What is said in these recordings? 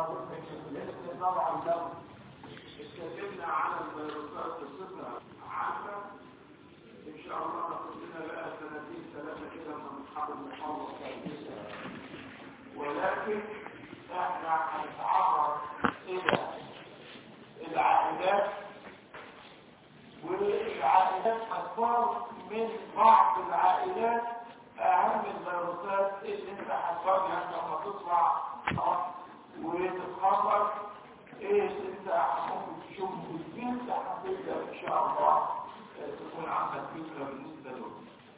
لأن طبعا لو اتكلمنا عن الفيروسات بصفة عامة إن شاء الله ناخد لنا بقى سنتين ثلاثة كده من أصحاب المحاضرة الثالثة ولكن احنا هنتعرض إلى العائلات والعائلات هتكون من بعض العائلات أهم الفيروسات اللي انت هتواجهها لما تطلع وتتخبر ايه اللي انت ممكن تشوفه في البيت هتبدا ان شاء الله تكون عندك فكره بالنسبه له.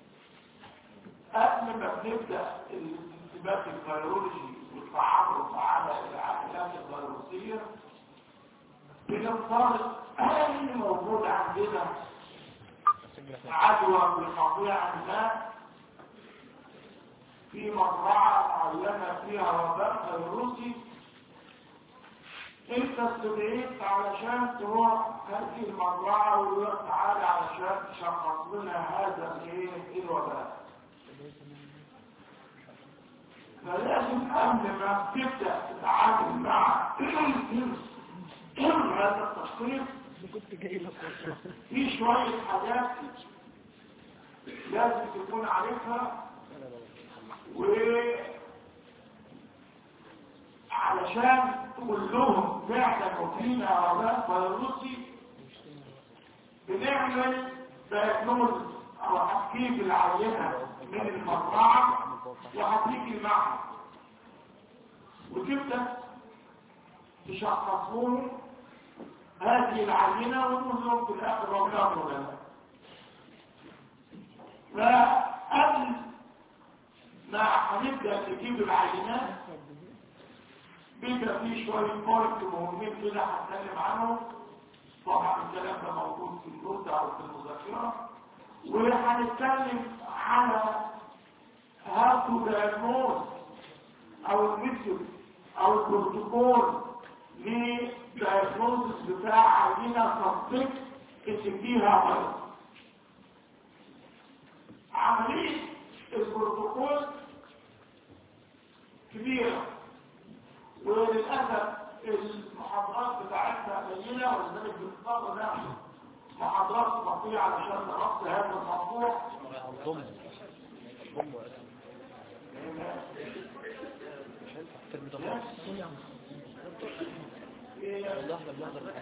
قبل ما بنبدا الانتباه الفيرولوجي والتعرف على العائلات الفيروسيه بنفترض اي موجود عندنا عدوى بالقطيع ما في مزرعه معينه فيها وباء فيروسي انت استدعيت علشان تروح هذه المزرعة ويقول تعالى علشان تشخص لنا هذا ايه الوباء فلازم قبل ما تبدأ تتعامل مع هذا التشخيص في شوية حاجات لازم تكون عارفها و علشان تقول لهم فعلا وفينا وباء فيروسي بنعمل دايجنوز او هتجيب العينه من المزرعه وهتيجي المعهد وتبدا تشخص لهم هذه العينه وتقول لهم في الاخر ربنا ولا فقبل ما هنبدا نجيب العينات بيبقى فيه شوية بوينت مهمين كده هتكلم عنهم طبعا الكلام ده موجود في النوت او في المذاكرة وهنتكلم على هاتو دايجنوز او الميثود او البروتوكول لدايجنوزس بتاع عينة تصديق اللي فيها مرض عملية البروتوكول كبيرة وللأسف المحاضرات بتاعتنا قليلة ولذلك بنضطر نعمل محاضرات بطيئة علشان نغطي هذا الموضوع ضم ضم والله احنا بنحضر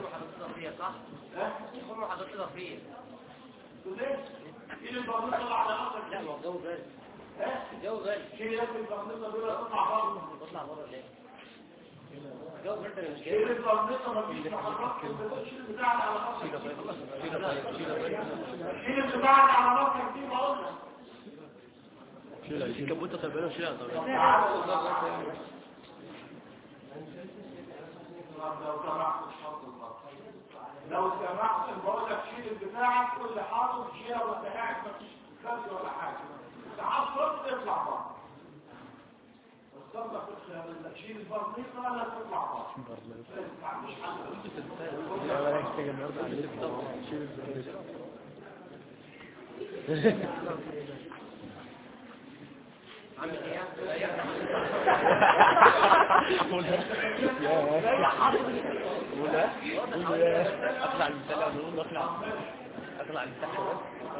ايه اللي بنطلع على نفسك لا ما هو الجو غالي ها الجو غالي شيء يا ابني بنطلع دول اطلع بره بطلع بره ليه الجو غالي مش ايه جاي اللي بنطلع مفيش محاضرات الشيء بتاعنا على نفسك شيله طيب شيله طيب شيله طيب الشيء اللي بتاعنا على نفسك دي بقول لك شيله شيله كبوته طيب شيله طيب لو سمحت اتفضل بقى. لو سمحت بقول لك شيل البتاع كل حاطط شيله وانت قاعد مفيش كسر ولا حاجه ساعات صوت تطلع بره الصدمه في شيل البرنيطه لا تطلع بره مش حل اطلع المثال اقول اطلع اطلع المثال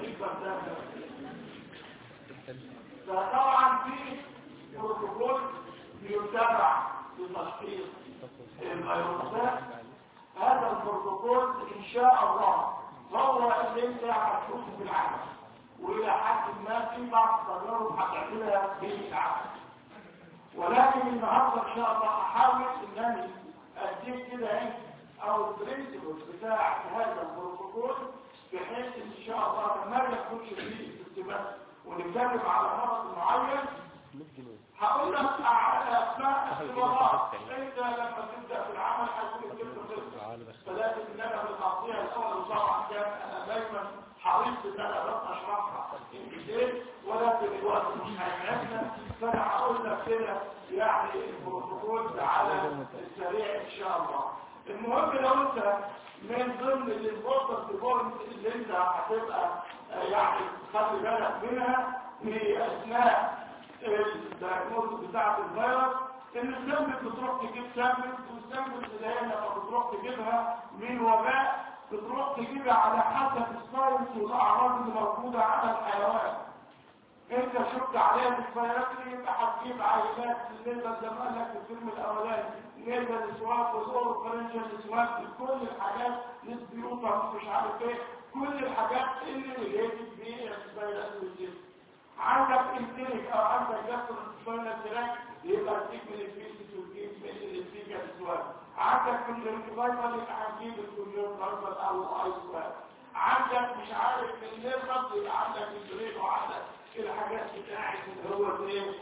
فطبعا في بروتوكول بيتبع لتشخيص الفيروسات هذا البروتوكول ان شاء الله هو اللي انت هتشوفه في العالم والى حد ما في بعض التجارب هتعملها في العالم ولكن النهارده ان شاء الله هحاول انني اديك كده ايه او البرنسبلز بتاع هذا البروتوكول بحيث ان شاء الله لما يكونش فيه استثبات ونتكلم على مرض معين هقول لك على اسماء اختبارات انت لما تبدا في العمل هتكون الكلمه خلصت فلازم ان انا بالتقطيع الاول وطبعا كان انا دايما حريص ان انا ببقى اشرحها انجليزي ولكن الوقت مش هيسعدنا فانا هقول لك كده يعني البروتوكول على السريع ان شاء الله المهم لو انت من ضمن الامبورتنت بوينت اللي انت هتبقى آه، يعني خلي بالك منها في اثناء الدايجنوز بتاعه الفيروس ان السامبل بتروح تجيب سامبل والسامبل اللي هي لما بتروح تجيبها من وباء بتروح تجيبها على حسب الساينس والاعراض اللي موجوده على الحيوان انت شفت عليها الفيروس يبقى هتجيب عينات بالنسبه زي ما قال لك في الفيلم الاولاني بالنسبه للسواق والاورو فرنجل السواق كل الحاجات للبيوتر مش عارف ايه كل الحاجات اللي ريليتد بالفيروس والجسم عندك انتريك او عندك جسر السوينة تراك يبقى تجيب من الفيسس وتجيب من الفيجا السواق عندك في الانتبايبر يبقى هتجيب الكوليون كاربل او الاي سواق عندك مش عارف من النيرمس يبقى عندك البريد وعندك الحاجات بتاعت اللي هو الايه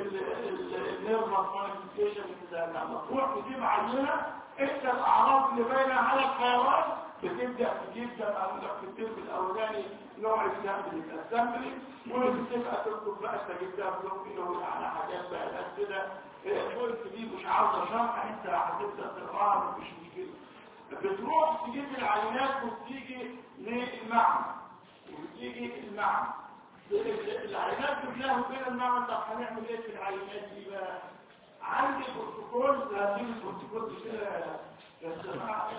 النيرمس مانيفيكيشن كده لما تروح تجيب عينه انت الاعراض اللي باينه على الحيوان بتبدا تجيب زي ما قلنا في الترم الاولاني نوع السامبل يبقى سامبل وبتبقى تكتب بقى انت جبتها بلوك كده على حاجات بقى كده قلت دي مش عاوزه شرح انت هتبدا تقراها مفيش مشكله بتروح تجيب العينات وبتيجي للمعمل وبتيجي المعمل العينات كلها بين المعمل طب هنعمل ايه في العينات دي بقى عندي بروتوكول هذه البروتوكول دي كده يا جماعه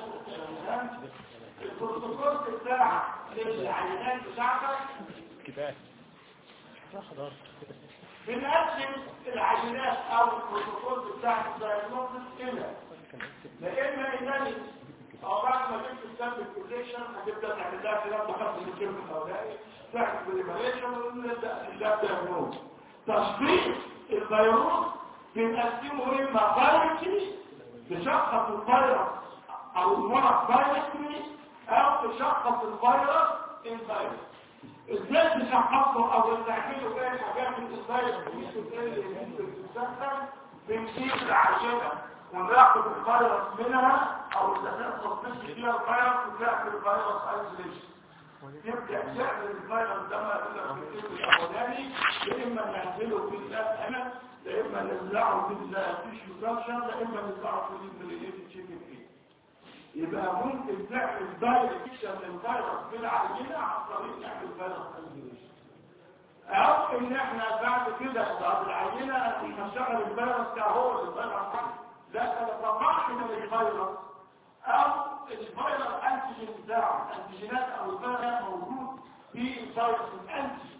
البروتوكول بتاع العينات بتاعتك كفايه لا حضرتك بنقسم العينات او البروتوكول بتاع الدايجنوستس كده لا اما انني او بعد ما جبت السامبل كوليشن هتبدا تعمل لها كلام بخط الكلمه الاولاني تعمل بريباريشن ونبدا نبدا دايجنوز تشخيص الفيروس بنقسمه اما فايروسي تشخص الفيروس او المرض فايروسي او تشخص الفيروس الفيروس ازاي تشخصه او تعمله ايه حاجات الفيروس اللي ممكن تستخدم بنجيب العينه وناخد الفيروس منها او اذا كان تصنيف فيها الفيروس وتعمل الفيروس ايزوليشن يبدا تعمل الفيروس ده ما يقول لك في الكتاب الاولاني يا اما نعزله في الاب انا يا اما نزرعه في التيشو كلتشر يا اما نزرعه في البريليتد تشيكن فيه يبقى ممكن تعمل دايركشن للفيروس في العينه عن طريق نعمل فيروس ايزوليشن او ان احنا بعد كده بعد العينه نشغل الفيروس كهو الفيروس لا تتطلعش من الفيروس او الفيروس انتيجين بتاعه الانتيجينات او الفيروس موجود في الفيروس الانتي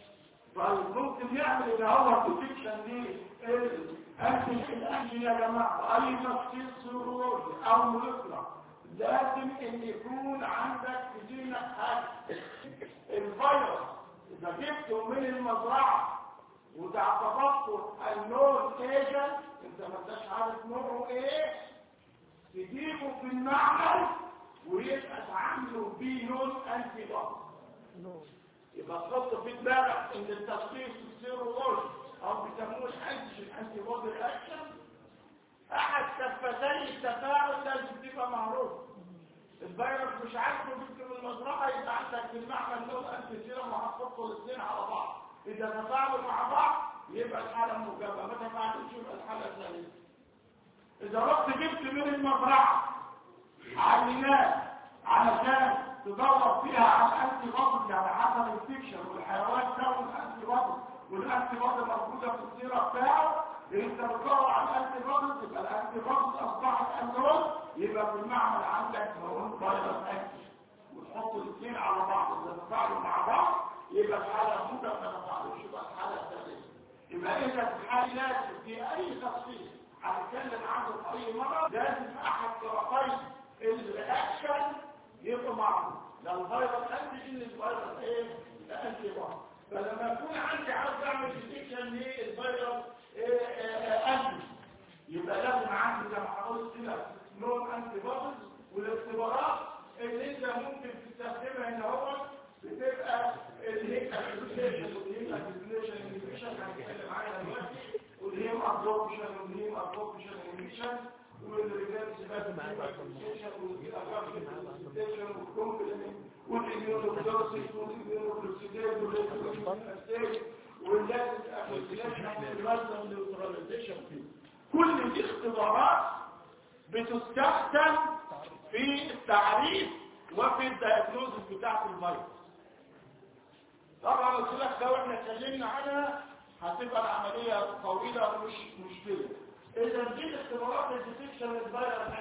فممكن يعمل ان هو ديتكشن للانتيجين الانتيجين يا جماعه اي تشخيص سيرولوجي او مولكيولر لازم ان يكون عندك في جينك حاجه الفيروس اذا جبته من المزرعه وتعتبرته النور ايجنت انت ما انتش عارف نوعه ايه تجيبه في المعمل ويبقى تعامله بيه نون انتي بودي يبقى تحط في دماغك ان التشخيص السيرولوجي او بيسموه الانتيجين انتي بودي رياكشن احد كفتي التفاعل لازم تبقى معروف الفيروس مش عارفه جبت من المزرعه يبقى عندك في المعمل نون انتي سيرم وهتحطوا الاثنين على بعض اذا تفاعلوا مع بعض يبقى الحالة مجابة ما تفاعلوش يبقى الحالة ثانية إذا رحت جبت من المزرعة عينات علشان تدور فيها على الأنتي بطل يعني حسب الفيكشن والحيوان كون الأنتي بطل والأنتي بطل موجودة في السيرة بتاعه انت بتدور على الأنتي بطل يبقى الأنتي بطل أصبحت أنتون يبقى في المعمل عندك مرون فيروس أنتي وتحط الاثنين على بعض إذا تفاعلوا مع بعض يبقى الحالة ممكن ما تفعلوش يبقى الحالة ثانية يبقى إذا في الحالة لازم في أي تفصيل هنتكلم عنه في أي مرة لازم أحد طرفي الرياكشن يبقى معه لا الفيروس أنتيجين للفيروس إيه؟ أنتي بار فلما يكون عندي عاوز أعمل ديتكشن للفيروس أنتي يبقى لازم عندي زي ما حضرتك كده نوع أنتي بارز والاختبارات اللي أنت ممكن تستخدمها هنا هو بتبقى الهيك اسوسيشن والهيك اسوسيشن انيبيشن هنتكلم عنها دلوقتي والهيم ابزوربشن والهيم ابزوربشن انيبيشن والريفيرس اسوسيشن والابزوربشن والكومبلمنت والاميونوفلوسيس والاميونوفلوسيدات والريفيرس واللازم اسوسيشن واللازم نيوتراليزيشن كل دي اختبارات بتستخدم في التعريف وفي الدياجنوزس بتاعت الفيروس طبعا قلت لك لو احنا اتكلمنا عنها هتبقى العمليه طويله ومش مشكله اللي اذا دي اختبارات الديتكشن للفيروس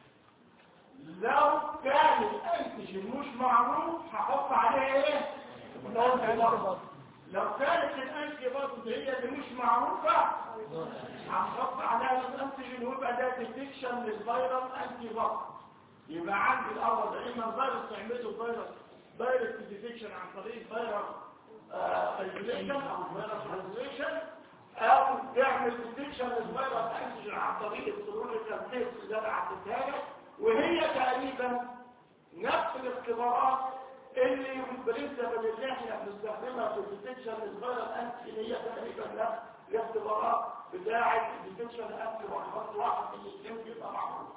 لو كان الانتيجين مش معروف هحط عليه ايه انتي بودي لو كانت الانتي بودي هي اللي مش معروفه هنحط عليها الانتيجين ويبقى ده ديتكشن للفيروس انتي بودي يبقى عندي الاول ده اما الفيروس تعمله فيروس دايركت ديتكشن عن طريق فيروس ايزوليشن او فيروس ايزوليشن او تعمل ديتكشن للفيروس انتيجين عن طريق السيرولوجيكال تيست اللي انا عديتها لك وهي تقريبا نفس الاختبارات اللي بالنسبه اللي احنا بنستخدمها في الديتكشن للفيروس انتيجين هي تقريبا نفس الاختبارات بتاعه الديتكشن انتيجين واحد واحد من الاثنين بيبقى معروف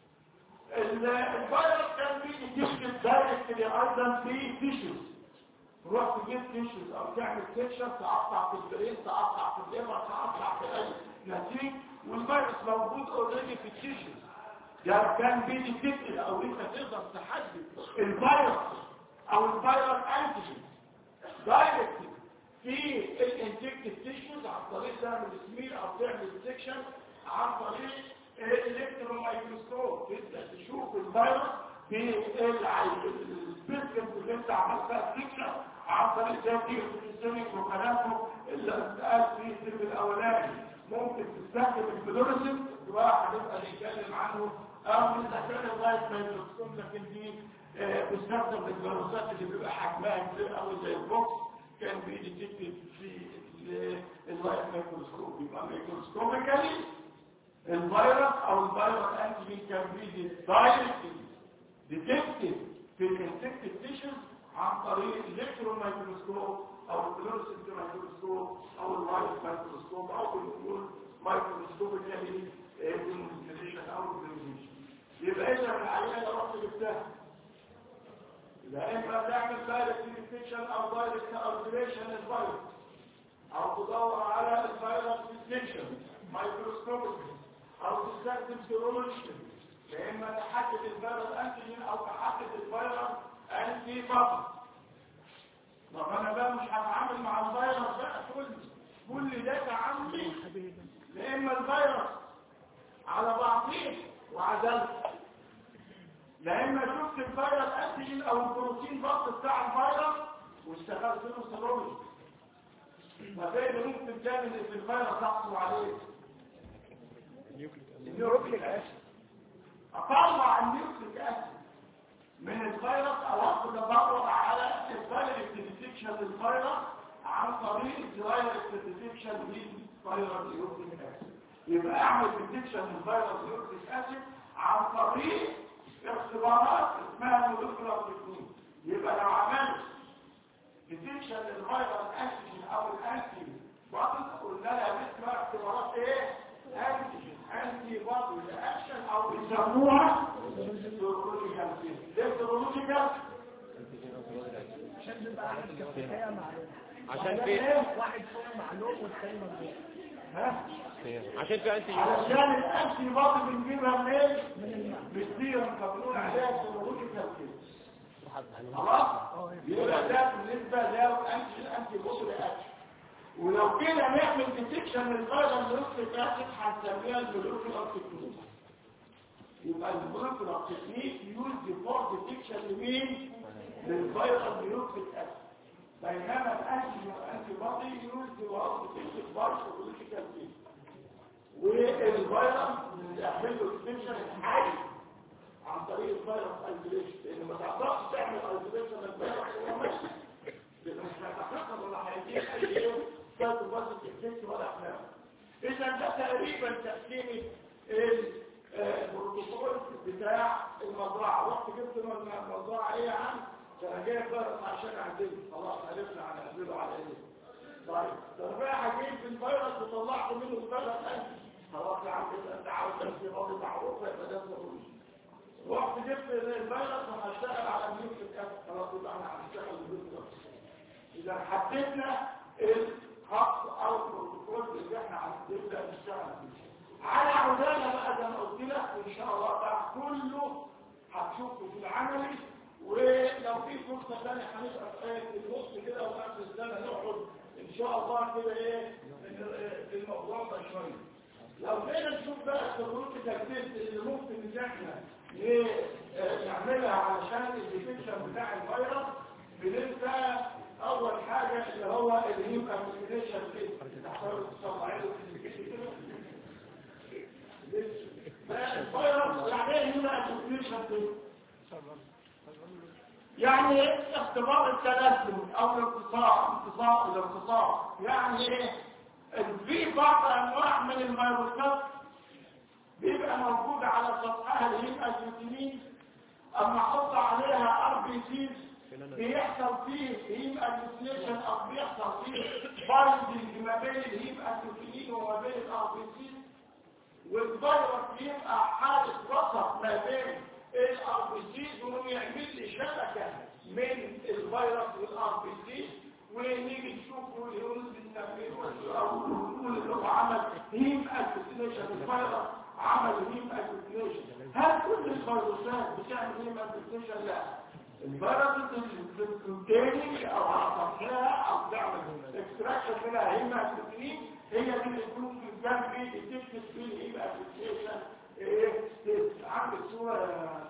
الفيروس كان بيجي دايركتلي ايضا في تيشوز تروح تجيب تيشوز او تعمل سيكشن تقطع في البرين تقطع في الليفر تقطع في اي نسيج والفيروس موجود اوريدي في التيشوز ده كان بيجي تسال او انت تقدر تحدد الفيروس او الفيروس انتيجين دايركتلي في الانفكتد تيشوز عن طريق تعمل سمير او تعمل سيكشن عن طريق الالكترون مايكروسكوب تبدا تشوف الفيروس في السبيسكت اللي انت عملتها سيكشن عن طريق زي السيستميك وكلامه اللي اتقال في السلم الاولاني ممكن تستخدم الفلوريسنت واحد هنبقى نتكلم عنه او نستخدم اللايت مايكروسكوب لكن دي بتستخدم الفيروسات اللي بيبقى حجمها كبير قوي زي البوكس كان بيديتكت في اللايت مايكروسكوب يبقى مايكروسكوبيكالي الفيروس او الفيروس انتيجين كان بيجي دايركتلي ديتكتد في الانفكتد تيشوز عن طريق الالكترون مايكروسكوب او الفلورسنت مايكروسكوب او اللايت مايكروسكوب او بنقول مايكروسكوب اللي هي الانفكشن او الفلورسنت يبقى اذا العينه لو رحت جبتها يبقى اما تعمل دايركت ديتكشن او دايركت اوبزرفيشن للفيروس او تدور على الفيروس ديتكشن مايكروسكوبي او تستخدم سيرولوجي يا اما تحدد الفيروس انتيجين او تحدد الفيروس انتي بودي طب انا بقى مش هتعامل مع الفيروس بقى كل كل ده تعاملي يا اما الفيروس على بعضيه وعزلت لا اما شفت الفيروس انتيجين او البروتين بس بتاع الفيروس واشتغلت له سيرولوجي فزي اللي ممكن تعمل في الفيروس تحصل عليه النيوكليك اسيد اطلع النيوكليك اسيد من الفيروس او اخد ادور على الدايركت ديتكشن للفيروس عن طريق الدايركت ديتكشن للفيروس نيوكليك اسيد يبقى اعمل ديتكشن للفيروس نيوكليك اسيد عن طريق اختبارات اسمها مولكيولار تكنيك يبقى لو عملت ديتكشن للفيروس انتيجين او الانتي بودي قلنا لها اسمها اختبارات ايه انتيجين انتي بودي رياكشن او بيسموها سيرولوجيكال ليه سيرولوجيكال عشان نبقى عارف الحكايه معلومه عشان في واحد فيهم معلوم والثاني مجنون ها عشان في انت علشان الانتي بودي بنجيبها منين بالسيرم فبنقول عليها سيرولوجيكال خلاص يبقى ده بالنسبه للانتي انتي بودي رياكشن ولو كده نعمل ديتكشن للفيروس نصف اسيد هنسميها المولكيولار تكنيك يبقى المولكيولار تكنيك يوز فور ديتكشن لمين للفيروس نيوكليك اسيد بينما الانتي انتي بودي يوز فور ديتكشن بارسولوجيكال تكنيك والفيروس بنعمل له ديتكشن الحي عن طريق الفيروس ايزوليشن لان ما تعرفش تعمل ايزوليشن للفيروس وهو ماشي مش هتحقق ولا هيديك اي يوم فاتوا بس الإفكت ولا أحلام إذا ده تقريبا تقسيم البروتوكول بتاع المزرعة وقت جبت من المزرعة إيه يا عم أنا جاي فيروس عشان أعدله خلاص عرفنا عن أعدله على إيه طيب طب بقى هجيب في الفيروس وطلعت منه الفيروس أنت خلاص يا عم كده أنت عاوز تمشي راضي معروفة يبقى ده ضروري وقت جبت الفيروس وهشتغل على النيوكليك أسيد خلاص يبقى احنا هنشتغل بالنيوكليك إذا حددنا الخط او البروتوكول اللي احنا هنبدا نشتغل فيه على عودانا بقى زي ما قلت لك وان شاء الله بقى كله هتشوفه في العملي ولو في فرصه ثانيه هنبقى في النص كده وقت السنه نقعد ان شاء الله كده ايه في الموضوع ده شويه لو جينا نشوف بقى خطوط التجديد اللي ممكن ان احنا ن- آه، نعملها علشان الديتكشن بتاع الفيروس بنبدا اول حاجه اللي هو الهيم اميونيشن كيت تحتاج تطلع له الفيروس يعني ايه هيم اميونيشن كيت يعني اختبار التنفس او الانتصار انتصار الانتصار يعني ايه في بعض انواع من الفيروسات بيبقى موجود على سطحها الهيم اجلوتينين اما احط عليها ار بي سيز بيحصل فيه هيم اجلوتينيشن او بيحصل فيه بايندنج ما بين الهيم اجلوتينين وما بين الار بي سيز والفيروس بيبقى حالة وسط ما بين الار بي سيز ويعمل لي شبكة من الفيروس والار بي سيز ونيجي نشوفه يقول النبي او نقول اللي هو عمل هيم اجلوتينيشن الفيروس عمل هيم اجلوتينيشن هل كل الفيروسات بتعمل هيم اجلوتينيشن؟ لا الفيروس اللي بتنتج او على سطحها او بتعمل اكستراكشن منها هيم اجلوتينين هي دي اللي تكون في الجنب دي تكتب فيه الهيم اجلوتينيشن ايه تيست. عندك صوره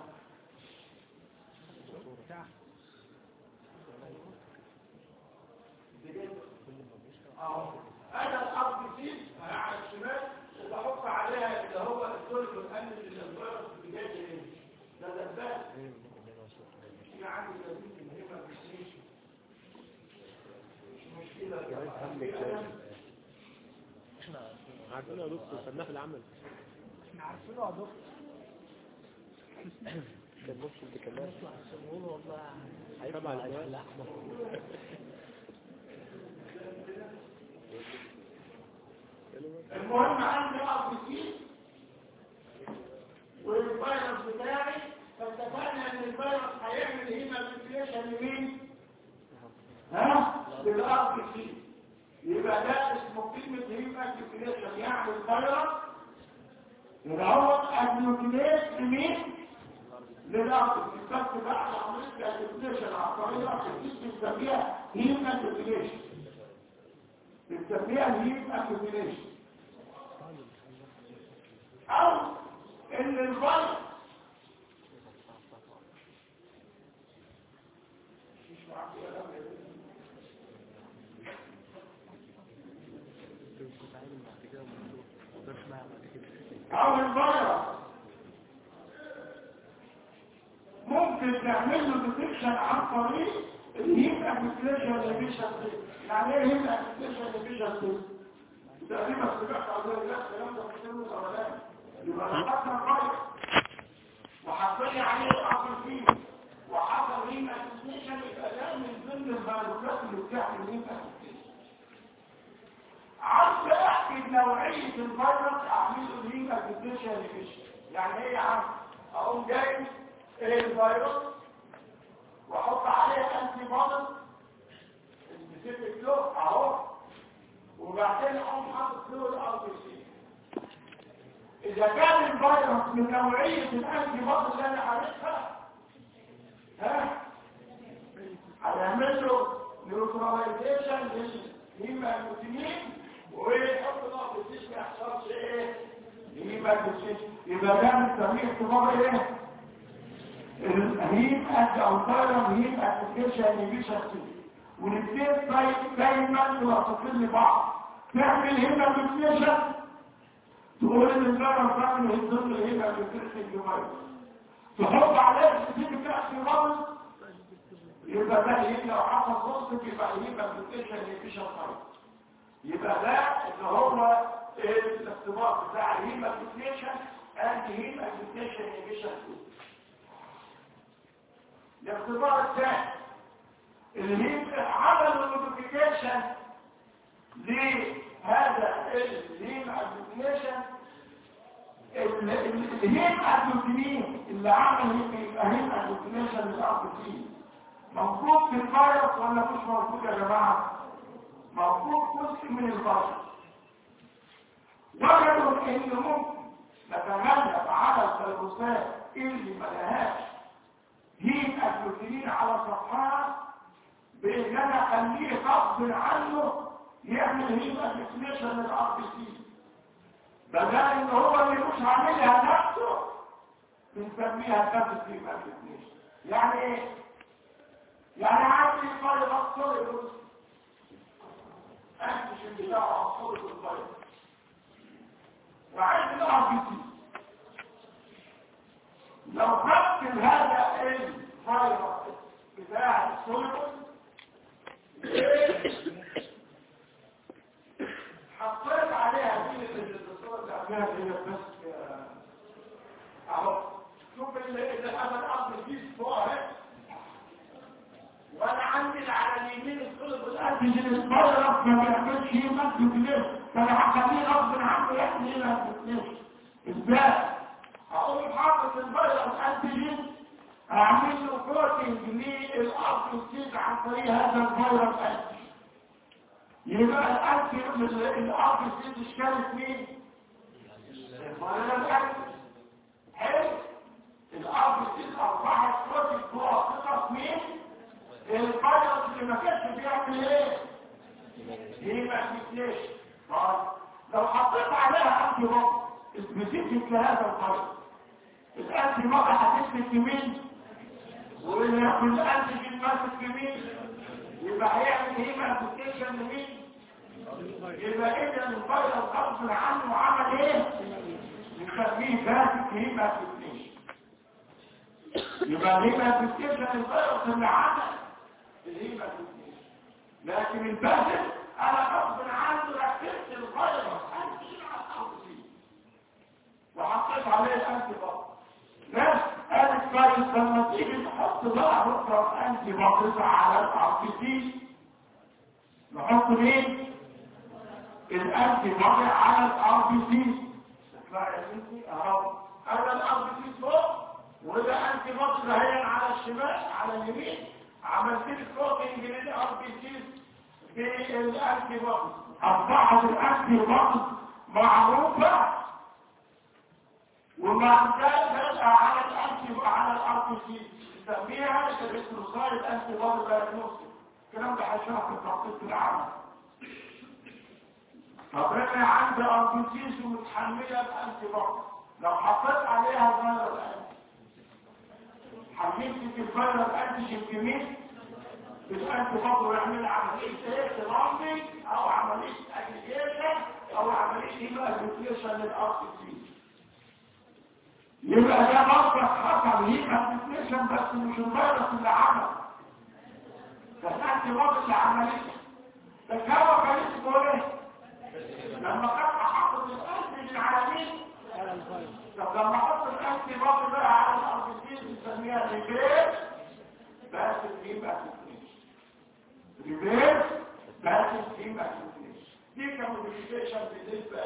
اهو انا الارض دي على الشمال وبحط عليها اللي هو الدول المؤمن للفيروس اللي جاي منين ده دبان في عندي لذيذ مهمه مش مش مشكله عارفين يا دكتور خدناه في العمل احنا عارفينه يا دكتور كان نفس الكلام بس عشان والله تبع الجوال المهم عندي ارض دي والفيروس بتاعي فاتفقنا ان الفيروس هيعمل هيما فيكريشن لمين؟ ها؟ للارض دي يبقى ده اسمه كلمة هيما فيكريشن يعني الفيروس يبقى هو اجلوتينيت لمين؟ للارض دي بس بعد عملية الاجلوتينيشن عن طريق الارض دي بنسميها هيما فيكريشن بنسميها الهيما فيكريشن او ان الفيروس او الفيروس ممكن تعمل له ديتكشن عن طريق الهيم ابلكيشن ليفيشن يعني ايه هيم ابلكيشن ليفيشن تقريبا سمعت عن ذلك الكلام ده في سنه الاولاني يبقى خدنا الفيروس وحطينا عليه الاصل فيه وحصل هيم ابلكيشن يبقى ده من ضمن الفيروسات اللي بتعمل هيم ابلكيشن عايز احكي نوعيه الفيروس اعمل له هيم ابلكيشن ليفيشن يعني ايه يا عم اقوم جاي الفيروس واحط عليه انتي بودي سبيسيفيك له اهو وبعدين اقوم حاطط له الار بي سي اذا كان الفيروس من نوعيه الانتي بودي اللي انا عارفها ها هنعمل له نيوتراليزيشن للهيماتوتينين ويحط الار بي سي ما يحصلش ايه هيماتوتينين يبقى ده بنسميه اختبار ايه الهيم أنت أو طيرم هيم أتكيشن يبيشن فيه والاثنين طيب دايما ملاصقين لبعض تعمل هيم أتكيشن تقول ان الفيروس تعمل ضمن الهيم أتكيشن جمال تحط عليه سبيل كأس الرمز يبقى ده الهيم لو حصل نصف يبقى الهيم أتكيشن يبيشن طيب يبقى ده اللي هو الاختبار بتاع الهيم أتكيشن and هيم أتكيشن يبيشن فيه الاختبار الثاني اللي هي عملوا موديفيكيشن لهذا الهيم ابليكيشن الهيم ابليكيشن اللي عمل هيم ابليكيشن للارض فيه موجود في الفيروس ولا مش موجود يا جماعه موجود جزء من الفيروس وجدوا ان ممكن نتغلب على الفيروسات اللي ملهاش هيم البروتينين على سطحها بان انا اخليه غصب عنه يعمل هيم ابليكيشن للار بي سي بدل ان هو اللي مش مش عاملها نفسه بنسميها كافة ريبابليكيشن يعني ايه؟ يعني عندي فيروس سوليبوس انتيجين بتاعه سوليبوس فيروس وعندي الار بي سي لو خدت هذا الفيروس بتاع السوليبوس حطيت عليها دي اللي الدكتور ده فيها هي بس اهو شوف اللي اللي انا الارض دي فوق اهي وانا عندي على اليمين الصلب الانتيجين الفيروس ما بيعملش يمد ليه فانا هخليه غصب عنه يحمي ما بتنش ازاي هقوم حاطط الفيروس انتيجين اعمل له كوتنج للارض وتزيد عن طريق هذا الفيروس انتيجين يبقى الأنتي الأرض يصير إشكالة مين؟ الفيروس الأنتي حلو الأرض يصير أربعة بروتين جوه قطط مين؟ الفيروس اللي ما كانش بيعمل إيه؟ هي ما تتليش طيب لو حطيت عليها أنتي بوك سبيسيفيك لهذا الفيروس الأنتي بوك هتثبت يمين واللي ياخد الأنتيجين ماسك يمين يبقى هيعمل هيما ابلكيشن لمين يبقى اذا الفيروس غصب عنه عمل ايه نسميه باسك هيما ابلكيشن يبقى الهيما ابلكيشن الفيروس اللي عمل الهيما ابلكيشن لكن الباسك انا غصب عنه ركبت الفيروس انتي على الارض وحطيت عليه الانتي بطل بس قالت كويس لما تيجي تحط بقى نقطة انتي بطل على الار بي سي نحط مين؟ الانتي بطل على الار بي سي اسمع يا بنتي اهو انا الار بي سي فوق وده انتي بطل هي على الشمال على اليمين عملت لي كوتنج للار بي سي بالانتي بطل اصبحت الانتي بطل معروفة ومع ذلك على الانتي على الار بي سي نسميها الريتروسايد انتي بودي دايجنوستيك الكلام ده هيشرح في التخطيط العام طب انا عندي ار بي سي متحمله بانتي بودي لو حطيت عليها فيروس انتي حملت في الفيروس انتيجين كمين الانتي بودي ويعمل عمليه ايه ترامبي او عمليه اجريجيشن او عمليه هيماتيشن للار بي سي يبقى ده مصدر حصل هي ابلكيشن بس مش الفيروس اللي عمل ده الانتي بودي اللي عمليه ده هو كان اسمه ايه لما كان حاطط الانتي على مين طب لما احط الانتي بودي بقى على الاربيتين بنسميها ريفيرس بس تجيب ابلكيشن ريفيرس بس تجيب ابلكيشن دي كموديفيكيشن بالنسبه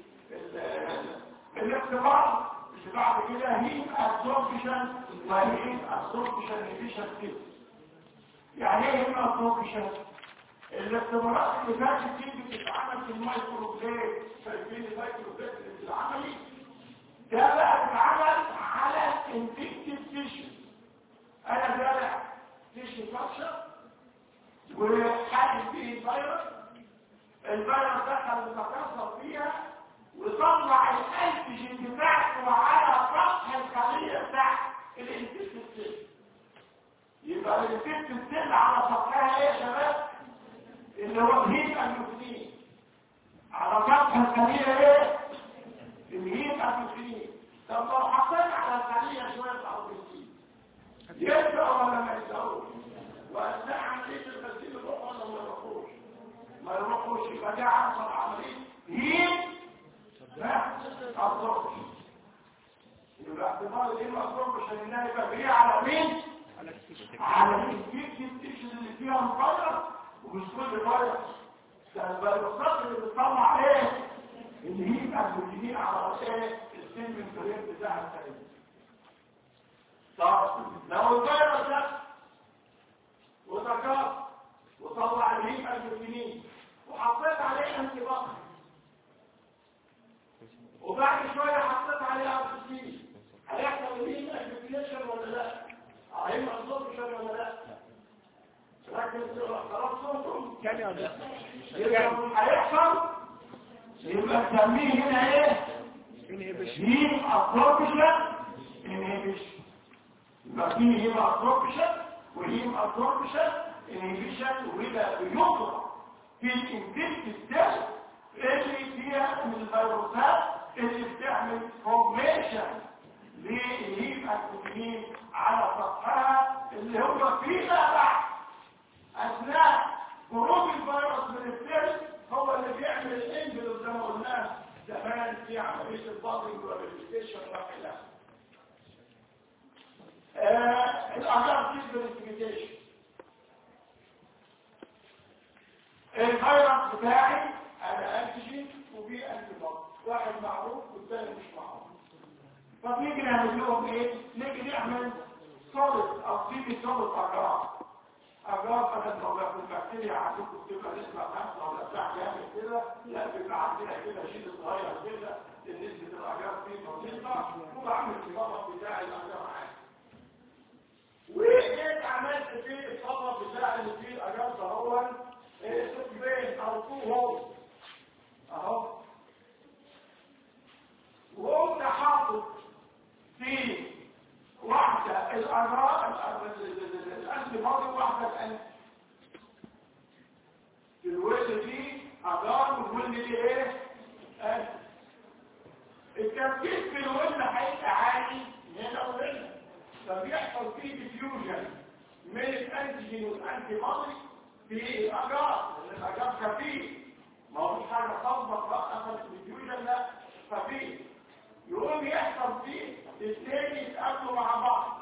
للاختبار بعد كده هي absorption وهي absorption efficiency يعني ايه هنا absorption الاختبارات اللي فاتت دي بتتعمل في المايكروبليت شايفين المايكروبليت اللي بتتعمل ده بقى بتتعمل على انفكتيف تيشو انا زارع تيشو فاشة وحاجز فيه الفيروس الفيروس دخل وتكسر فيها وطلع الانتيجين بتاعته على سطح الخليه بتاعت الانفكتيف سيل يبقى الانفكتيف سيل على سطحها ايه يا شباب اللي هو الهيم النيوكلين على سطح الخليه ايه الهيم النيوكلين طب لو حطينا على الخليه شويه اربيسين يبدا ولا ما يبداوش واثناء عمليه الغسيل يروح ولا ما يروحوش ما يروحوش يبقى ده عنصر عمليه هيم لا أصدقش يبقى احتمال ايه ما أصدقش ان انا يبقى بيه على مين على الانفيكتيف تيشن اللي فيها مفيروس ومش كل فيروس ده الفيروسات اللي بتطلع ايه اللي هي البروتينين على ايه السن من فريق بتاع الخلية طب لو الفيروس ده وتكاثر وطلع الهيم البروتينين وحطيت عليه انتي بطل وبعد شوية حطيت عليها أرسلين هيحصل مين أجبليشن ولا لا هيم أصدقشن ولا لا لكن خلاص صوتهم كان يا يبقى هيحصل يبقى تسميه هنا ايه هيم ابسوربشن انهبيشن يبقى في هيم ابسوربشن وهيم ابسوربشن انهبيشن وده بيطلع في الانتست ستيل اللي فيها من الفيروسات اللي بتعمل فورميشن للهيم اكتيفين على سطحها اللي هو فيما بعد اثناء خروج الفيروس من السيل هو اللي بيعمل الانجل زي ما قلنا زمان في عمليه البادنج والريبليكيشن والى اخره الاعراض دي بالانتجريشن الفيروس بتاعي انا انتيجين وبي انتي بودي واحد معروف والثاني مش معروف طب نيجي نعمل لهم ايه نيجي نعمل سوليد او سيمي سوليد اجرام اجرام بدل ما بياخد بكتيريا عندكم بتبقى نسبه خمسه ولا بتاع جامد كده لا بيبقى عندنا كده شيء صغير كده نسبه الاجرام فيه بسيطه وبعمل الصبغه بتاع الاجرام عادي وجيت عملت فيه الصبغه بتاع اللي فيه الاجرام ده هو سكبين او تو هول اهو وقمت حاطط في واحدة الأمراض الأنت ماضي واحدة الأنت في الوجه دي أمراض والوجه دي إيه؟ أنت التركيز في الوجه هيبقى عالي هنا وهنا فبيحصل فيه ديفيوجن من الأنتيجين والأنتي ماضي في الأجار الأجار خفيف ما هو مش حاجة خاصة بقى أخذ الديفيوجن لا خفيف يقوم يحصل فيه الاثنين يتقابلوا مع بعض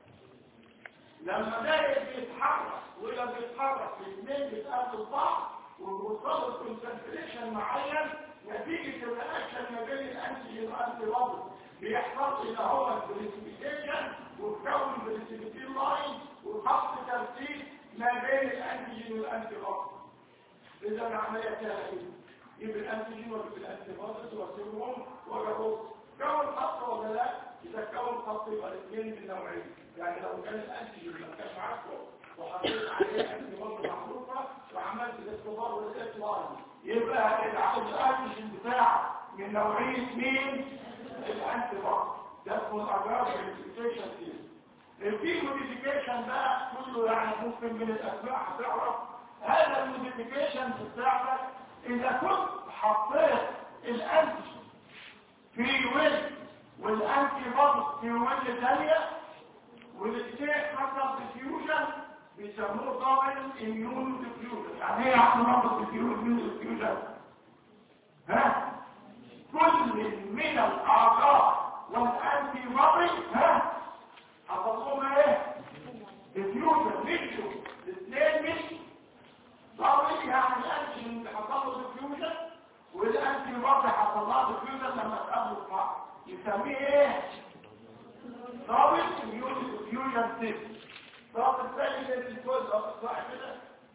لما ده بيتحرك ولا بيتحرك الاثنين بيتقابلوا بعض وبيوصلوا لكونسنتريشن معين نتيجة الرياكشن ما بين الانتيجين والانتي بودي بيحصل الى هو البريسبيتيشن وتكون بريسبيتين لاين وخط ترتيب ما بين الانتيجين والانتي بودي اذا العمليه فيها ايه؟ يجيب الانتيجين ويجيب الانتي بودي واسيبهم واجربهم كون خط ولا لا اذا كون خط يبقى الاثنين بالنوعين يعني لو كان الانتيجين ما كانش عارفه وحطيت عليه انتي بودي معروفه وعملت الاختبار ولقيت لاين يبقى الانتيجين بتاعه من نوعيه مين الانتي بودي ده اسمه الاجراب موديفيكيشن الفي موديفيكيشن ده كله يعني ممكن من الاسماء هتعرف هذا الموديفيكيشن بتاعك اذا كنت حطيت الانتيجين في وجه والانتي بودي في وجه ثانيه والاثنين حصل ديفيوجن بيسموه دبل اميون ديفيوجن يعني ايه حصل ديفيوجن ديفيوجن ها كل من الاعضاء والانتي بودي ها حصل لهم ايه ديفيوجن مشوا الاثنين مشوا دبل يعني الانتي حصل له ديفيوجن والانتي بودي حصل لها ديفيوجن لما اتقابلوا في بعض يسميه ايه دبل اميون ديفيوجن سيستم طب الثاني ده الجزء صح كده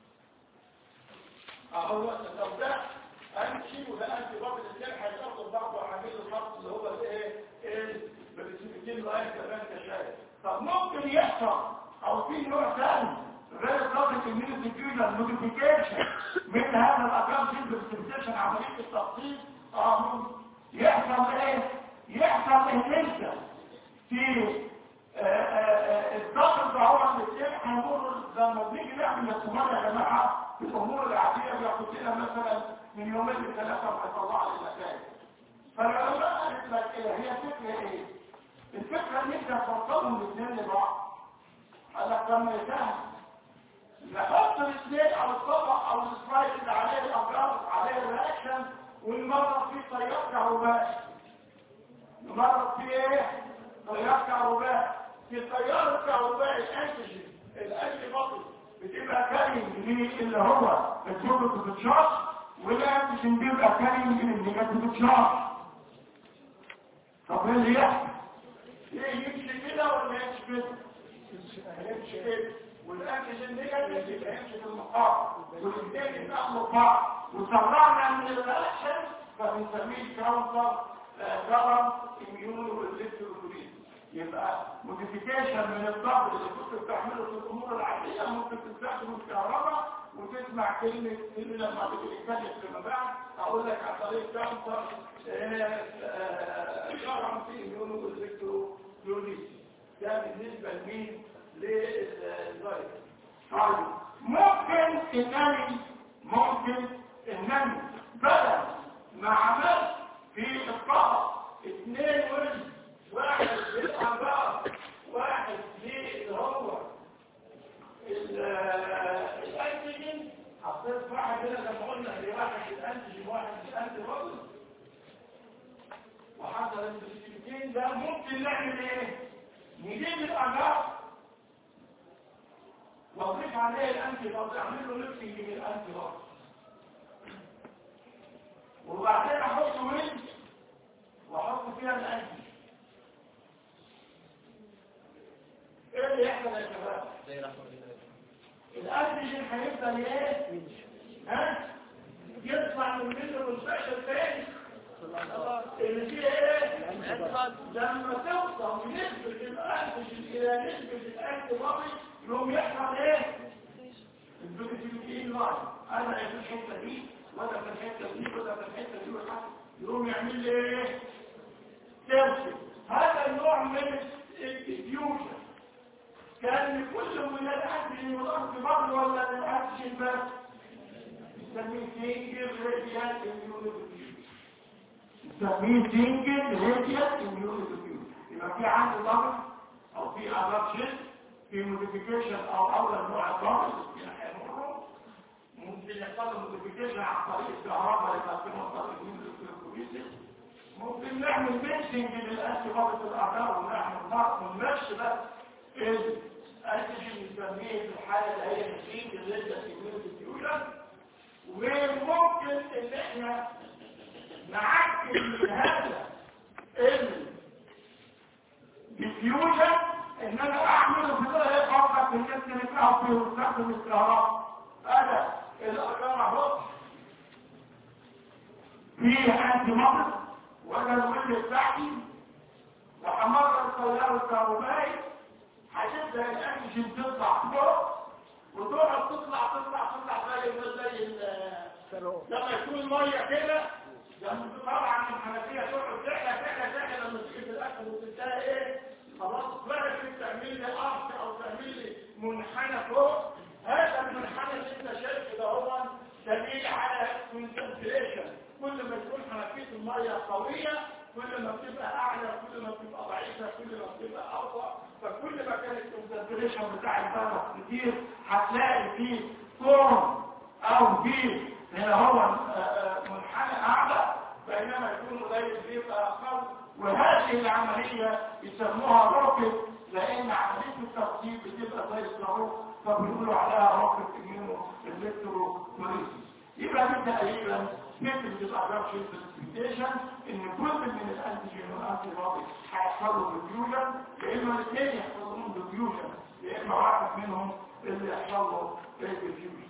اهو لو ده امشي وده انت برضه الاثنين هياخدوا بعض وعاملين الخط اللي هو الايه ايه بالسيمتين لاين كمان كشايف طب ممكن يحصل او في نوع ثاني غير الضغط الميون ديفيوجن موديفيكيشن من هذا الاجرام دي بالسيمتيشن عمليه التخطيط اه ممكن يحصل ايه يحصل ان انت في الضغط ده هو الاثنين هيمر لما بنيجي نعمل الاختبار يا جماعه في الامور العاديه بياخد لنا مثلا من يومين لثلاثه وهيطلع لي النتائج فالعلماء قالت لك ايه هي الفكره ايه؟ الفكره ان انت توصلهم الاثنين لبعض قال لك لما يسهل نحط الاثنين او الطبق او السلايد اللي عليه الابراج عليه الرياكشن ونمرر فيه تيار كهربائي نمرر فيه ايه؟ تيار كهربائي في التيار الكهربائي الانتيجين الانتي بودي بتبقى كارين من اللي هو البروتوكول تشارج والانتيجين بيبقى كارين من النيجاتيف تشارج طب ايه اللي يحصل؟ ايه يمشي كده ولا يمشي كده؟ يمشي كده والانتيجين نيجاتيف يبقى يمشي في المقام والاثنين يتقابلوا بعض وطلعنا من الرياكشن فبنسميه كاونتر كرم اميون ريزيستنس يبقى موديفيكيشن من الضغط اللي كنت بتعمله في الامور العاديه ممكن تستخدم الكهرباء وتسمع كلمة كلمة لما تيجي تتكلم فيما بعد أقول لك عن طريق كانسر شرعا في إميونو الإلكتروليسي ده بالنسبة لمين؟ للفيروس طيب ممكن إنني ممكن إنني بدل ما عملت في الطاقة اثنين ولد واحد للأنبار واحد اللي هو الأنتيجين حطيت واحد هنا لما قلنا اللي واحد الأنتيجين واحد الأنتي بودي وحصل الاثنين ده ممكن نعمل ايه؟ نجيب الأنبار واضيف عليه الأنتي بودي أعمل له نفسي من الأنتي بودي وبعدين أحط وين وأحط فيها الأنتي ايه اللي يحصل يا شباب الانتيجين هيفضل ايه ها يطلع من منه مستشفى تاني اللي فيه ايه لما توصل نسبة الانتيجين الى نسبة الانتي بودي يقوم يحصل ايه البروتين لاين انا في الحته دي ولا في الحته دي ولا في الحته دي ولا يقوم يعمل لي ايه ترسل هذا النوع من الديوشن كان كل ولاد أهل والأرض بعض ولا الأكشن بس نسميه سينجل راديال immunodiffusion نسميه سينجل راديال immunodiffusion يبقى في عندي ضغط أو في أدابشن في موديفيكيشن أو أول نوع ضغط ممكن يحصل موديفيكيشن عن طريق الكهرباء يبقى في منطقة الكوبيسيس ممكن نعمل ميكسنج للأنتي ضغط الأعداء ونعمل ضغط ونمشي بس الانتيجين نسميه في الحالة اللي هي نسيج الليزة immunodiffusion وممكن ان احنا نعكس من هذا الديفيوجن ان انا اعمله في طريقة فقط في الناس نفعه فيه وستخدم الكهرباء هذا الارقام اهو فيه انتي مصر وده الوجه بتاعتي وحمر التيار الكهربائي هتبدا الانتيجين تطلع فوق وتقعد تطلع تطلع تطلع زي زي لما يكون الميه كده لما طبعا الحنفيه تقعد تعلى تعلى تعلى لما تيجي في الاكل وتنتهي ايه خلاص بقى تعمل لي ارض او تعمل لي منحنى فوق هذا المنحنى اللي انت شايفه ده هو دليل على كونسنتريشن كل ما تكون حنفيه الميه قويه كل ما بتبقى اعلى كل ما بتبقى ضعيفه كل ما بتبقى اقوى فكل ما كان الكونسنتريشن بتاع الفيروس كتير هتلاقي فيه فورم او فيه هنا هو منحنى اعلى بينما يكون قليل بيبقى اقل وهذه العمليه يسموها روكت لان عمليه الترتيب بتبقى زي الصاروخ فبيقولوا عليها روكت اميونو الكتروفوريسيس يبقى دي تقريبا فكره الادابشن برزنتيشن ان كل من الانتيجين والانتي بودي هيحصلوا ديفيوجن يا اما الاثنين يحصلوا لهم ديفيوجن يا اما واحد منهم اللي يحصل له ديفيوجن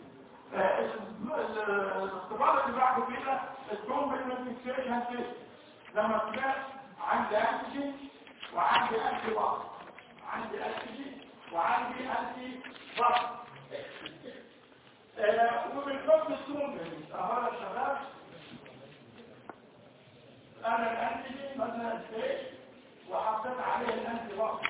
الاختبار اللي بعد كده الكومبلمنت فيكسيشن تيست لما طلعت عندي انتيجين وعندي انتي بودي عندي انتيجين وعندي انتي بودي وبالحكم الكومبلمنت اهو يا شباب انا الانتيجين مثلا ستيج وحطيت عليه الانتي بودي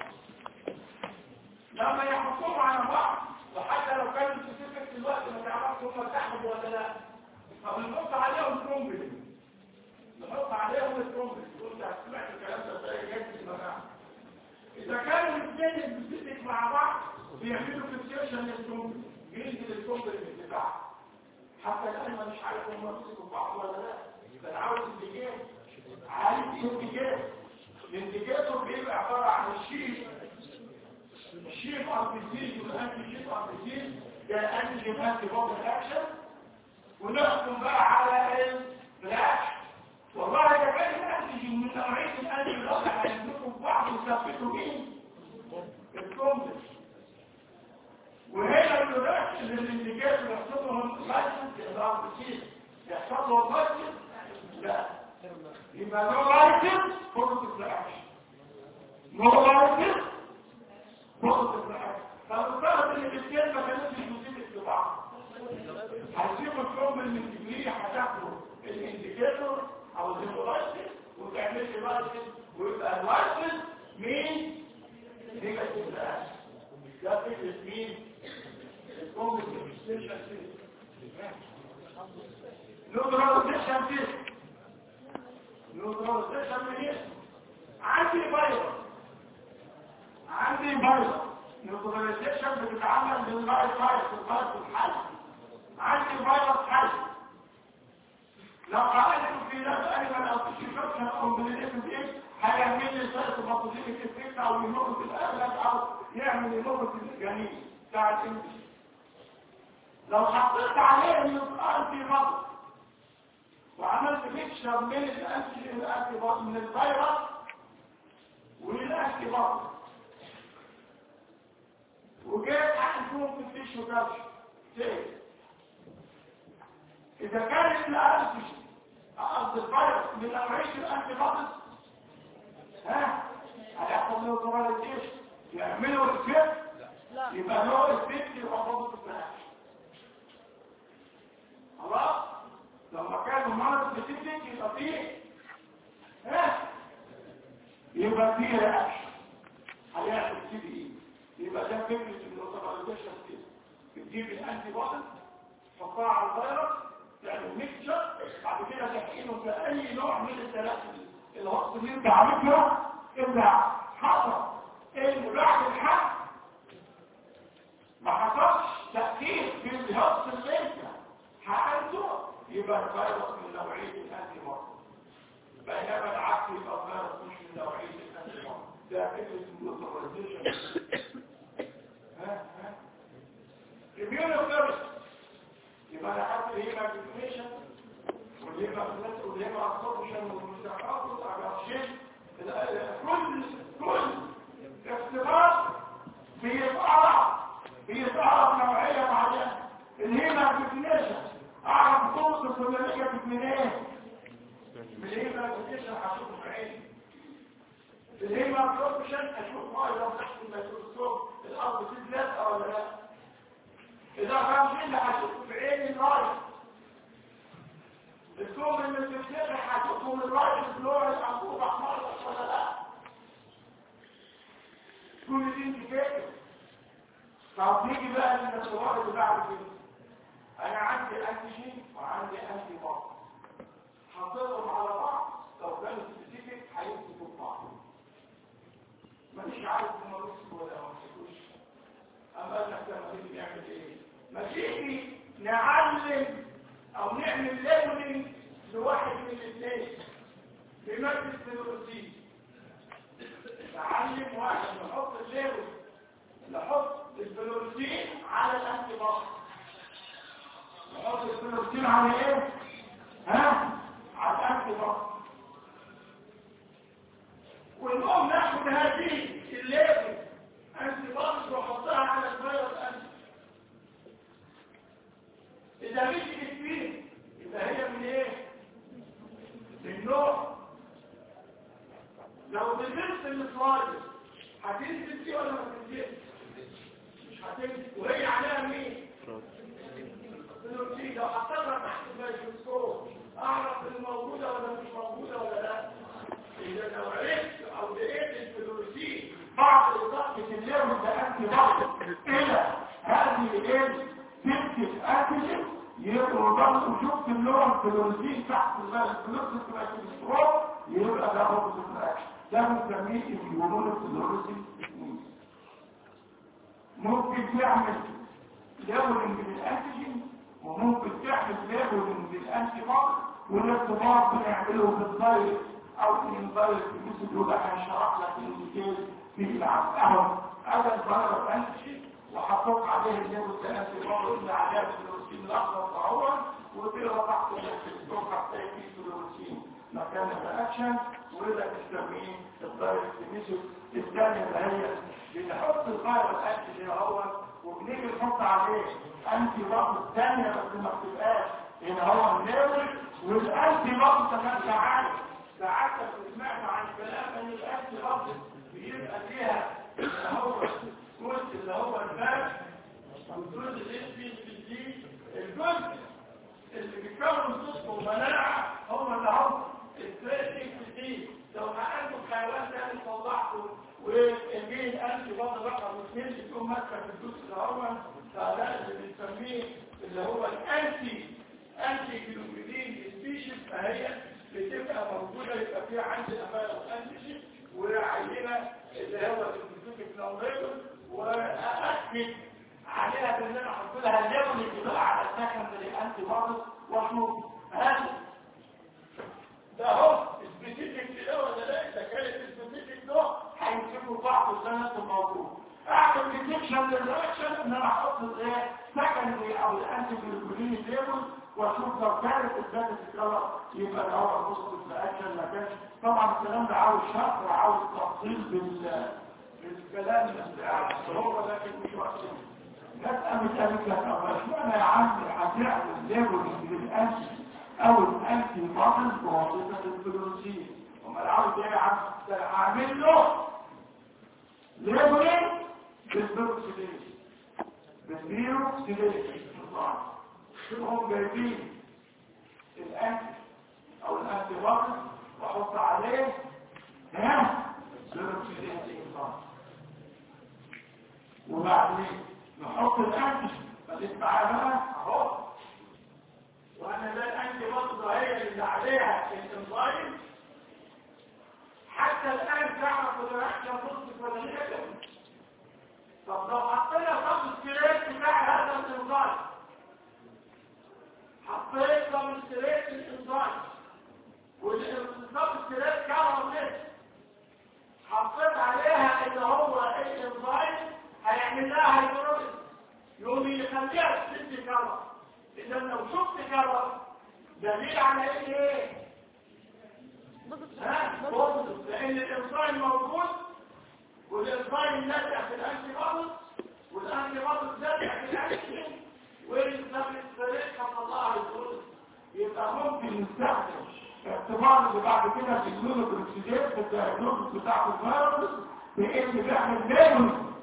لما يحطوهم على بعض وحتى لو كانوا سبيسيفيك في الوقت ما تعرفش هم اتحدوا ولا لا فبنحط عليهم كرومبل نحط عليهم الكرومبل وانت سمعت الكلام ده ازاي جاي في المكان اذا كانوا الاثنين سبيسيفيك مع بعض بيعملوا فيكسيشن للكرومبل ينزل الكرومبل من الدفاع حتى الان مش عارف هم مسكوا بعض ولا لا كان عاوز انتجاج عايز انتجاج الانتجاج بيبقى عباره عن الشيء الشيف اربيسيز والانتي شيف اربيسيز ده انتي انتي بوب اكشن ونحكم بقى على الفلاش والله ده كان الانتي من نوعيه الانتي اللي هيمسكوا في بعض ويثبتوا مين الكومبلكس وهنا الفلاش اللي الانتجاز يحصلهم لايسنس الاربيسيز يحصل له لايسنس لا يبقى نو لايسنس بوزيتيف اكشن نو لايسنس بوزيتيف اكشن فالمفترض ان الاثنين ما كانوش مصيبه في بعض تفرز مين؟ الكومبنسيشن سيستم نيوتراليزيشن سيستم نيوتراليزيشن من اسم عندي فيروس عندي فيروس نيوتراليزيشن بتتعامل بالنوع الفيروس الفيروس الحي عندي فيروس حي لو قعدت في ناس انيمال او تشوفها كومبلينيشن ايه هيعمل لي سيرت مطلوبين التفكير او يمر في الاغلب او يعمل يمر في الجنين بتاع الانجليزي لو حطيت عليه الانتي بودي وعملت ميكشر من الانتي الانتي بودي من الفيروس والانتي بودي وجيت حقنتهم في التيشو كابش تاني اذا كانت الانتي قصد الفيروس من نوعيه الانتي بودي ها هيحصل له كوراليتيشن يعملوا الكيف لا يبقى له الفكر يبقى ضابط الفلاح خلاص لما كان المرض سبيسيفيك يبقى فيه ها يبقى فيه رياكشن هيعمل سي بي اي يبقى ده فكره النوتراليزيشن كده بتجيب الانتي بودي تحطها على الفيروس تعمل ميكشر بعد كده تحقنه في اي نوع من الثلاثه الوصف اللي انت عاملها الا حصل ان بعد الحق ما حصلش تأثير في الهبس اللي انت حقنته يبقى الفيروس من نوعية الانتي بودي بينما العكس يبقى الفيروس مش من نوعية الانتي بودي ده فكرة النيوتراليزيشن ها ها immunotherapy يبقى انا خدت الهيما ديفينيشن والهيما فلات والهيما ابسوربشن والمستحقات والابرشن كل كل اختبار بيتقرا بيتقرا نوعيه معينه الهيما ديفينيشن اعرف طرق الفلانيه منين من الهيما ديفينيشن هشوفه في عيني الهيما ابسوربشن اشوف اه لو تحت الميكروسكوب الارض تزلق ولا لا إذا كان في اللي هتشوف في عين الراجل الكوم اللي بتتسرح هتشوفه من الراجل بلوع الأنبوب أحمر ولا لا كل دي انت كده طب نيجي بقى للصور اللي بعد كده أنا عندي أنتيجين وعندي أنتي بار حطيتهم على بعض لو كانوا سبيسيفيك هيمسكوا في بعض مانيش عارف هما مسكوا ولا ما مسكوش أما قال لك لما نيجي نعمل إيه؟ ما تيجي نعلم أو نعمل ليبلنج لواحد من الاثنين بمادة البروتين نعلم واحد نحط الليبل نحط البروتين على الأنتي بطل نحط البروتين على إيه؟ ها؟ على الأنتي بطل ونقوم ناخد هذه الليبل أنتي بطل وحطها على الفيروس أنتي إذا مشيت فيه يبقى هي من إيه؟ من نوع لو بتنزل السلايد هتنزل فيه ولا ما تنزلش؟ مش هتنزل وهي عليها مين؟ البروتين لو حطيتها تحت الميكروسكوب أعرف الموجودة ولا مش موجودة ولا لا؟ إذا لو عرفت أو لقيت البروتين بعض إضافة اللون ده أنت بعض إلى هذه الإيه؟ تكتب أكتب يبقوا ضغط شفت اللون فلوريسين تحت الفلوريسين في الميكروسكوب يبقى ده هو الفلاكشن ده بنسميه اليورون فلوريسين ممكن تعمل ليبلنج بالانتيجين وممكن تعمل ليبلنج بالانتي بودي والارتباط بنعمله بالدايركت او الانفايركت مثل اللي هنشرح لك الديتيلز في العب اهو هذا الفيروس انتيجين وحطوك عليه الليبل الانتي بودي اللي عليها الفلوريسين الاخضر طهورا وتقرا تحت الميكروسكوب هتلاقي فيه فلوريسين مكان الرياكشن وده بنسميه الدايركت ميثود الثانيه اللي هي بنحط الفيروس انتيجين اهو وبنيجي نحط عليه انتي بودي الثانيه بس ما بتبقاش هنا هو الليبل والانتي بودي كمان ساعات ساعات سمعت عن كلام ان الانتي بودي بيبقى فيها اللي هو الجزء اللي هو الباك والجزء اللي اسمه الجي الجزء اللي بيكون صدق ومناعه هو اللي هو الثلاث دي لو ما انتم حيوان تاني طلعته وجيت بنسميه الانتي برضه رقم اثنين بتكون ماسكه في الدوس الاول فده اللي بنسميه اللي هو الانتي انتي جلوبولين سبيشيز فهي بتبقى موجوده يبقى فيها عندنا فيروس انتيجين وعينه اللي هو السبيسيفيك نوميرول واكد عليها بان انا احط لها الليبل اللي بقى على السكندري انتي بوديز واشوف هل ده هو سبيسيفيك ده ولا لا اذا كانت سبيسيفيك ده هيمسكوا بعض السنه الموضوع اعمل ديتكشن للرياكشن ان انا احط الايه سكندري او الانتي جلوبولين ليبل واشوف لو كانت الذات الكلر يبقى ده هو البوزيتيف رياكشن ما كانش طبعا الكلام ده عاوز شرح وعاوز تفصيل بال بالكلام اللي هو لكن مش وقت ناس قامت قالت لك او اشمعنى يا عم هتعمل ليبل للانتي او الانتي موديل بواسطه الفلوسين امال عاوز ايه يا عم اعمل له ليبل بالبروكسيدين بالبيروكسيدين هم جايبين الانتي او الانتي موديل واحط عليه ها بروكسيدين وبعدين نحط الانتي فتبقى بقى اهو وانا ده الانتي برضه هي اللي عليها الانزايم حتى الان تعرف الرياكشن بوزيتيف ولا نيجاتيف طب لو حطينا سبستريت بتاع هذا الانزايم حطيت سبستريت الانزايم والسبستريت كاربونيت حطيت عليها اللي هو الانزايم هيعمل لها هيدروجين يقوم يخليها ست كرة اذا لو شفت كرة دليل على ايه ايه ها بوزيتيف لان الانزيم موجود والانزيم ناتع في الانتي بوديز والانتي بوديز ناتع في الانتي والسبستريت هتطلعها هيدروجين يبقى ممكن نستخدم اعتبار اللي بعد كده في الجلوكوكسيدات في الدايجنوز بتاع الفيروس بان بيعمل ليبل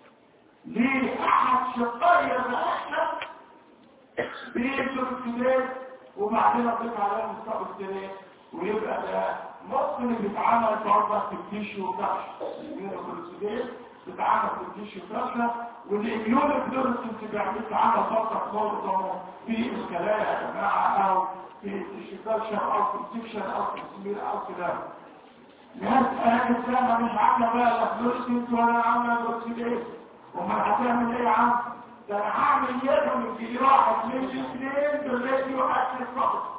لأحد شقايا الرئاسة بيجلوكسيدات وبعدين اضيف عليها مستقبل ويبقى ده ممكن بيتعمل برضه في التيشيو كاش الجلوكسيدات بتتعمل في التيشيو كاش والاميون فلورسنس بيتعمل برضه برضه في الخلايا يا جماعه او في التيشيو كاش او في السكشن او في السمير او كده ناس اهل السنه مش عامله بقى لا فلورسنس ولا عامله جلوكسيدات وما هتعمل ايه يا عم ده انا هعمل يدهم في واحد من الاثنين بالراديو اكل فقط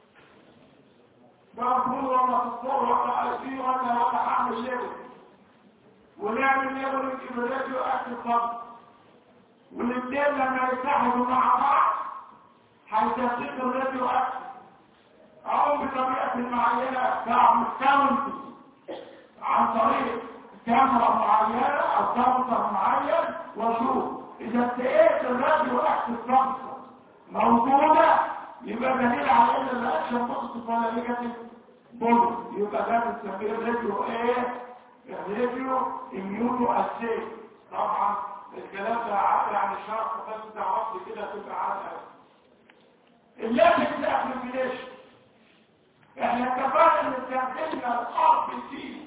مفهوم ولا تصور ولا ايسي ولا ولا هعمل يدهم ونعمل يدهم في الراديو اكل فقط والاثنين لما يتحدوا مع بعض هيتسيق الراديو اكل او بطريقه معينه بعمل كاونتي عن طريق كاميرا معينة او كاميرا معين واشوف اذا اتقيت الراديو اكتف كاميرا موجودة يبقى دليل على ان الاكشن بوزيتيف ولا نيجاتيف بوزيتيف يبقى ده بنسميه الراديو ايه الراديو اميونو اسيد طبعا الكلام ده عادي عن الشرح بس تعرف كده تبقى عادي اللافت الابليكيشن احنا اتفقنا ان استخدمنا الار بي سي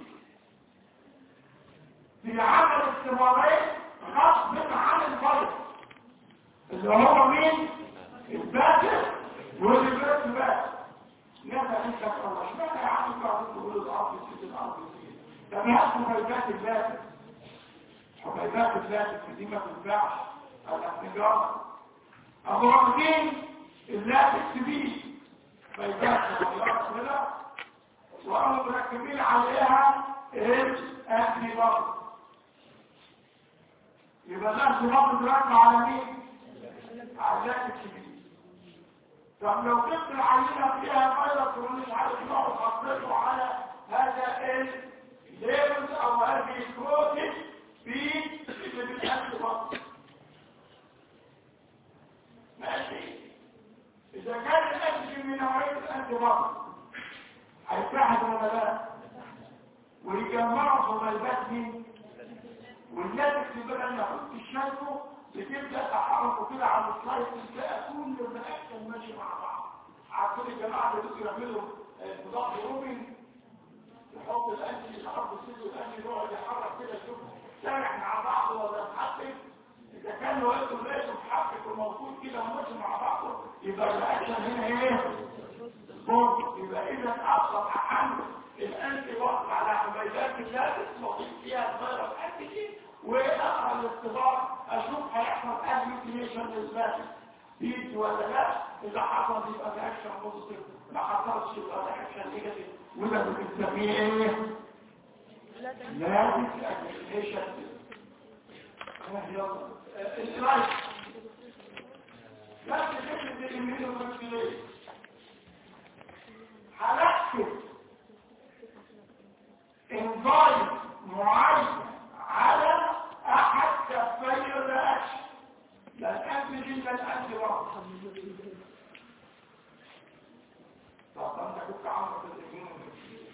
في عمل استمراري غصب عن الفرد اللي هو مين الباتر واللي بيرت بات نفع انت الله اشمعنى يا عم قاعد تقول الارض في الارض ده بيحصل حبيبات الباتر حبيبات الباتر دي ما تنفعش الاحتجار ابو رمضين اللاتكس دي حبيبات الغيار كده وقاموا مركبين عليها الانتي بارد يبقى ده ارتباط الرقم على مين؟ على ذات الكبير طب لو جبت العينة فيها فيروس ومش عارف نوع وحطيته على هذا الليبل او هذه البروتين في اللي بتأكل بطن ماشي اذا كان الانتي من نوعية الانتي بطن هيتحد ولا لا ويجمعوا صليبات مين والناس اللي بقى نحط الشمس بتبدا تحرك كده على السلايد تلاقي كل الرياكشن ماشي مع بعض عارفين الجماعه اللي بيجوا يعملوا مضاد روبين يحط الانتي يحط السيد والانتي يقعد يحرك كده شوف سامح مع بعض ولا محقق اذا كان له اسم ليس محقق وموجود كده وماشي مع بعضه يبقى الاكشن هنا ايه ممكن يبقى اذا اصبح عنه الانتي وقت على حبيبات اللابس وضيف فيها الفيروس انتيجين واقرا الاختبار اشوف هيحصل ادميتيشن للباقي بيد ولا لا اذا حصل يبقى ده اكشن بوزيتيف ما حصلش يبقى ده اكشن نيجاتيف وده بنسميه ايه لازم ادميتيشن يلا الرايت لا تجد الامين والمسؤوليه هنحكم انزايم معين على احد كفي الرياكشن لا الانتيجين لا الانتي بودي طب انت كنت عامل الامين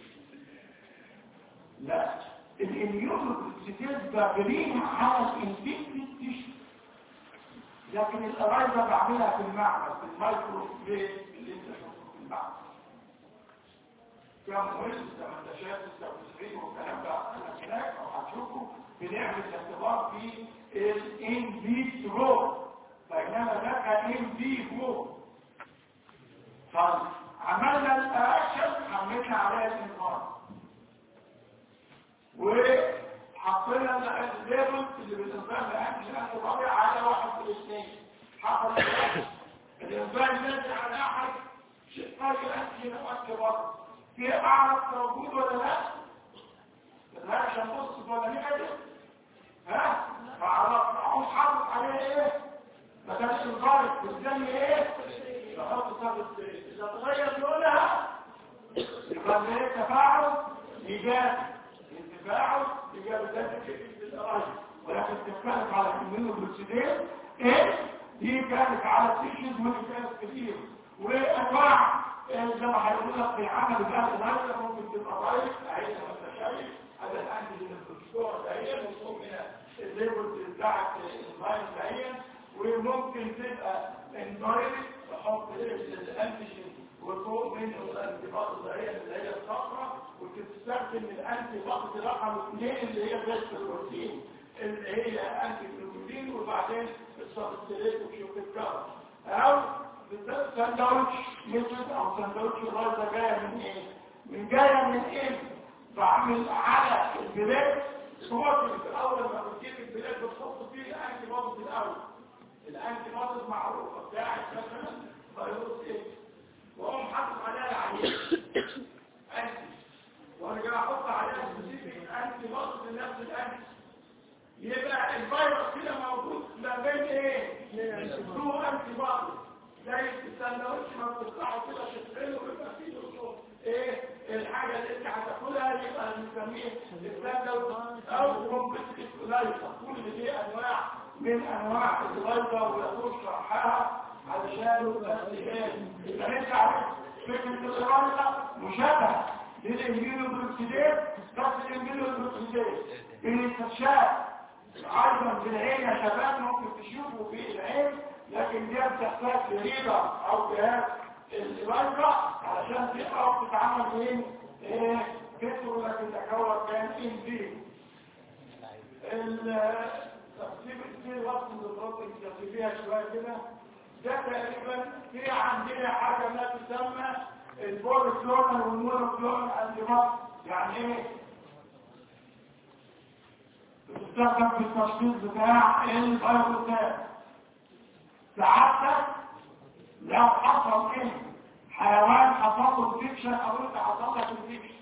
لا الاميون بتبقى على الانتيجين تيشو لكن القرايبه بعملها في المعمل في المايكرو بليت اللي انت شفته في المعمل كان مهم زي ما انت شايف التوزيع والكلام ده انا هناك او هتشوفه بنعمل اختبار في الان فيترو بينما ده كان ان فيفو طيب عملنا الاكشن حملنا عليها الانفار وحطينا الليبل اللي بالانسان باكشن انتي على واحد في الاثنين حصل الانسان نزل على احد شقاق الانتي نوعات بره في اعرف موجود ولا لا الرياكشن بص ولا نيجاتيف ها فعرف اقوم حاطط عليه ايه بدل الغاية بالجنة ايه بحط صابت اذا تغير لونها يبقى ده ايه تفاعل ايجابي التفاعل ايجابي ده بالقرايه ولكن تختلف على كمية البروسيدير ايه دي كانت على التيشيز ودي كانت كتير وانواع زي ما هيقول لك في العمل بتاع الغايه ممكن تبقى رايح عايز ما انت شايف هذا الانتي من الدكتور دهيا وصوم من الليبل بتاعت الغايه دهيا وممكن تبقى اندايركت تحط الانتيجين وفوق منه الانتيباط الدهيا اللي هي الصفراء وتستخدم الانتيباط رقم اثنين اللي هي بس البروتين اللي هي انتي جلوبين وبعدين السبستريت وشوف الكار او ساندوتش ميثود او ساندوتش الغاز جايه من ايه من جايه من ايه بعمل على البلاد صوت في الاول لما بتجيب البلاد بتحط فيه الانتي بودي الاول الانتي بودي معروفه بتاعت مثلا فيروس ايه واقوم حاطط عليها العينه انتي وارجع احط عليها سبيسيفيك انتي بودي لنفس الانتي يبقى الفيروس كده موجود ما بين ايه؟ تو انتي بودي زي الساندوتش ما بتطلعوا كده تفعله ويبقى فيه صوت ايه الحاجه اللي انت هتاكلها يبقى بنسميه الساندوتش او كومبلكس لايفا كل دي انواع من انواع اللايفا ويقول شرحها علشان بس ايه يبقى انت عارف فكره اللايفا مشابهه للاميونوبروكسيديت بس الاميونوبروكسيديت بنستشاف ايضا في العين يا شباب ممكن تشوفوا في العين لكن دي بتحتاج لريبة او جهاز الريبة علشان تقرأ تتعامل بين ايه كتر لكن تكور كان ان دي التقسيم الكتير وقت من الضغط اللي فيها شوية كده ده تقريبا في عندنا حاجة ما تسمى البوليكلونال والمونوكلونال انتيبات يعني ايه بتستخدم في التشخيص بتاع الفيروسات سعادتك لو حصل ايه حيوان حصل له انفكشن او انت حصل لك انفكشن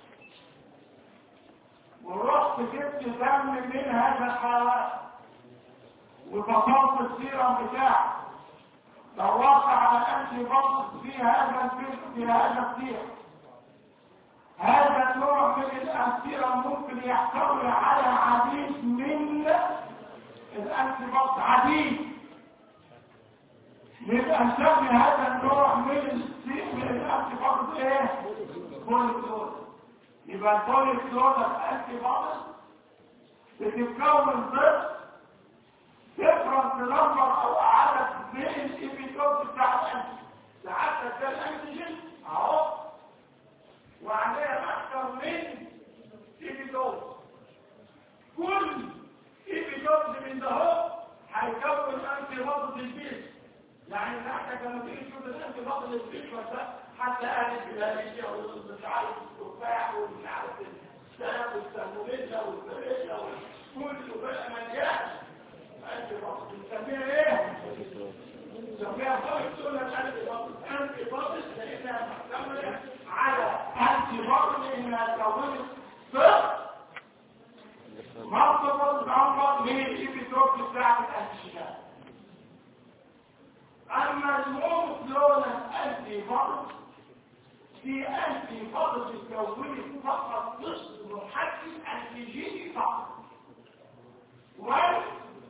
ورحت جبت دم من هذا الحيوان وفصلت السيرم بتاعه دورت على انتي بطل في هذا الفكر في هذا السيرم هذا النوع من الانسيرم ممكن يحتوي على عديد من الانتي بطل عديد يبقى نسمي هذا النوع من السيء من الانتيبادز ايه بوليكلون يبقى البوليكلون الانتيبادز بتتكون ضد ديفرنت نمبر او عدد من الايبيتوز بتاع الانتي ساعات ده الانتيجين اهو وعليها اكثر من ايبيتوز كل الجسم ده هو هيكون انتي بطل الجسم يعني احنا لما تيجي تشوف الانتي بطل الجسم ده حتى اهل البلادية والمش عارف التفاح والمش عارف السلام والسلمونيلا والفريلا والكل وبقى مليان انتي بطل بنسميها ايه؟ بنسميها بطل تقول لك انتي بطل انتي بطل لانها معتمده على انتي بطل انها كونت صفر مرتبط بعمر من الإبتوك بتاعت الأنتيجان أما المونوكلونال أنتي فارس في أنتي فارس تكونت فقط نصف محدد أنتيجيني فقط وان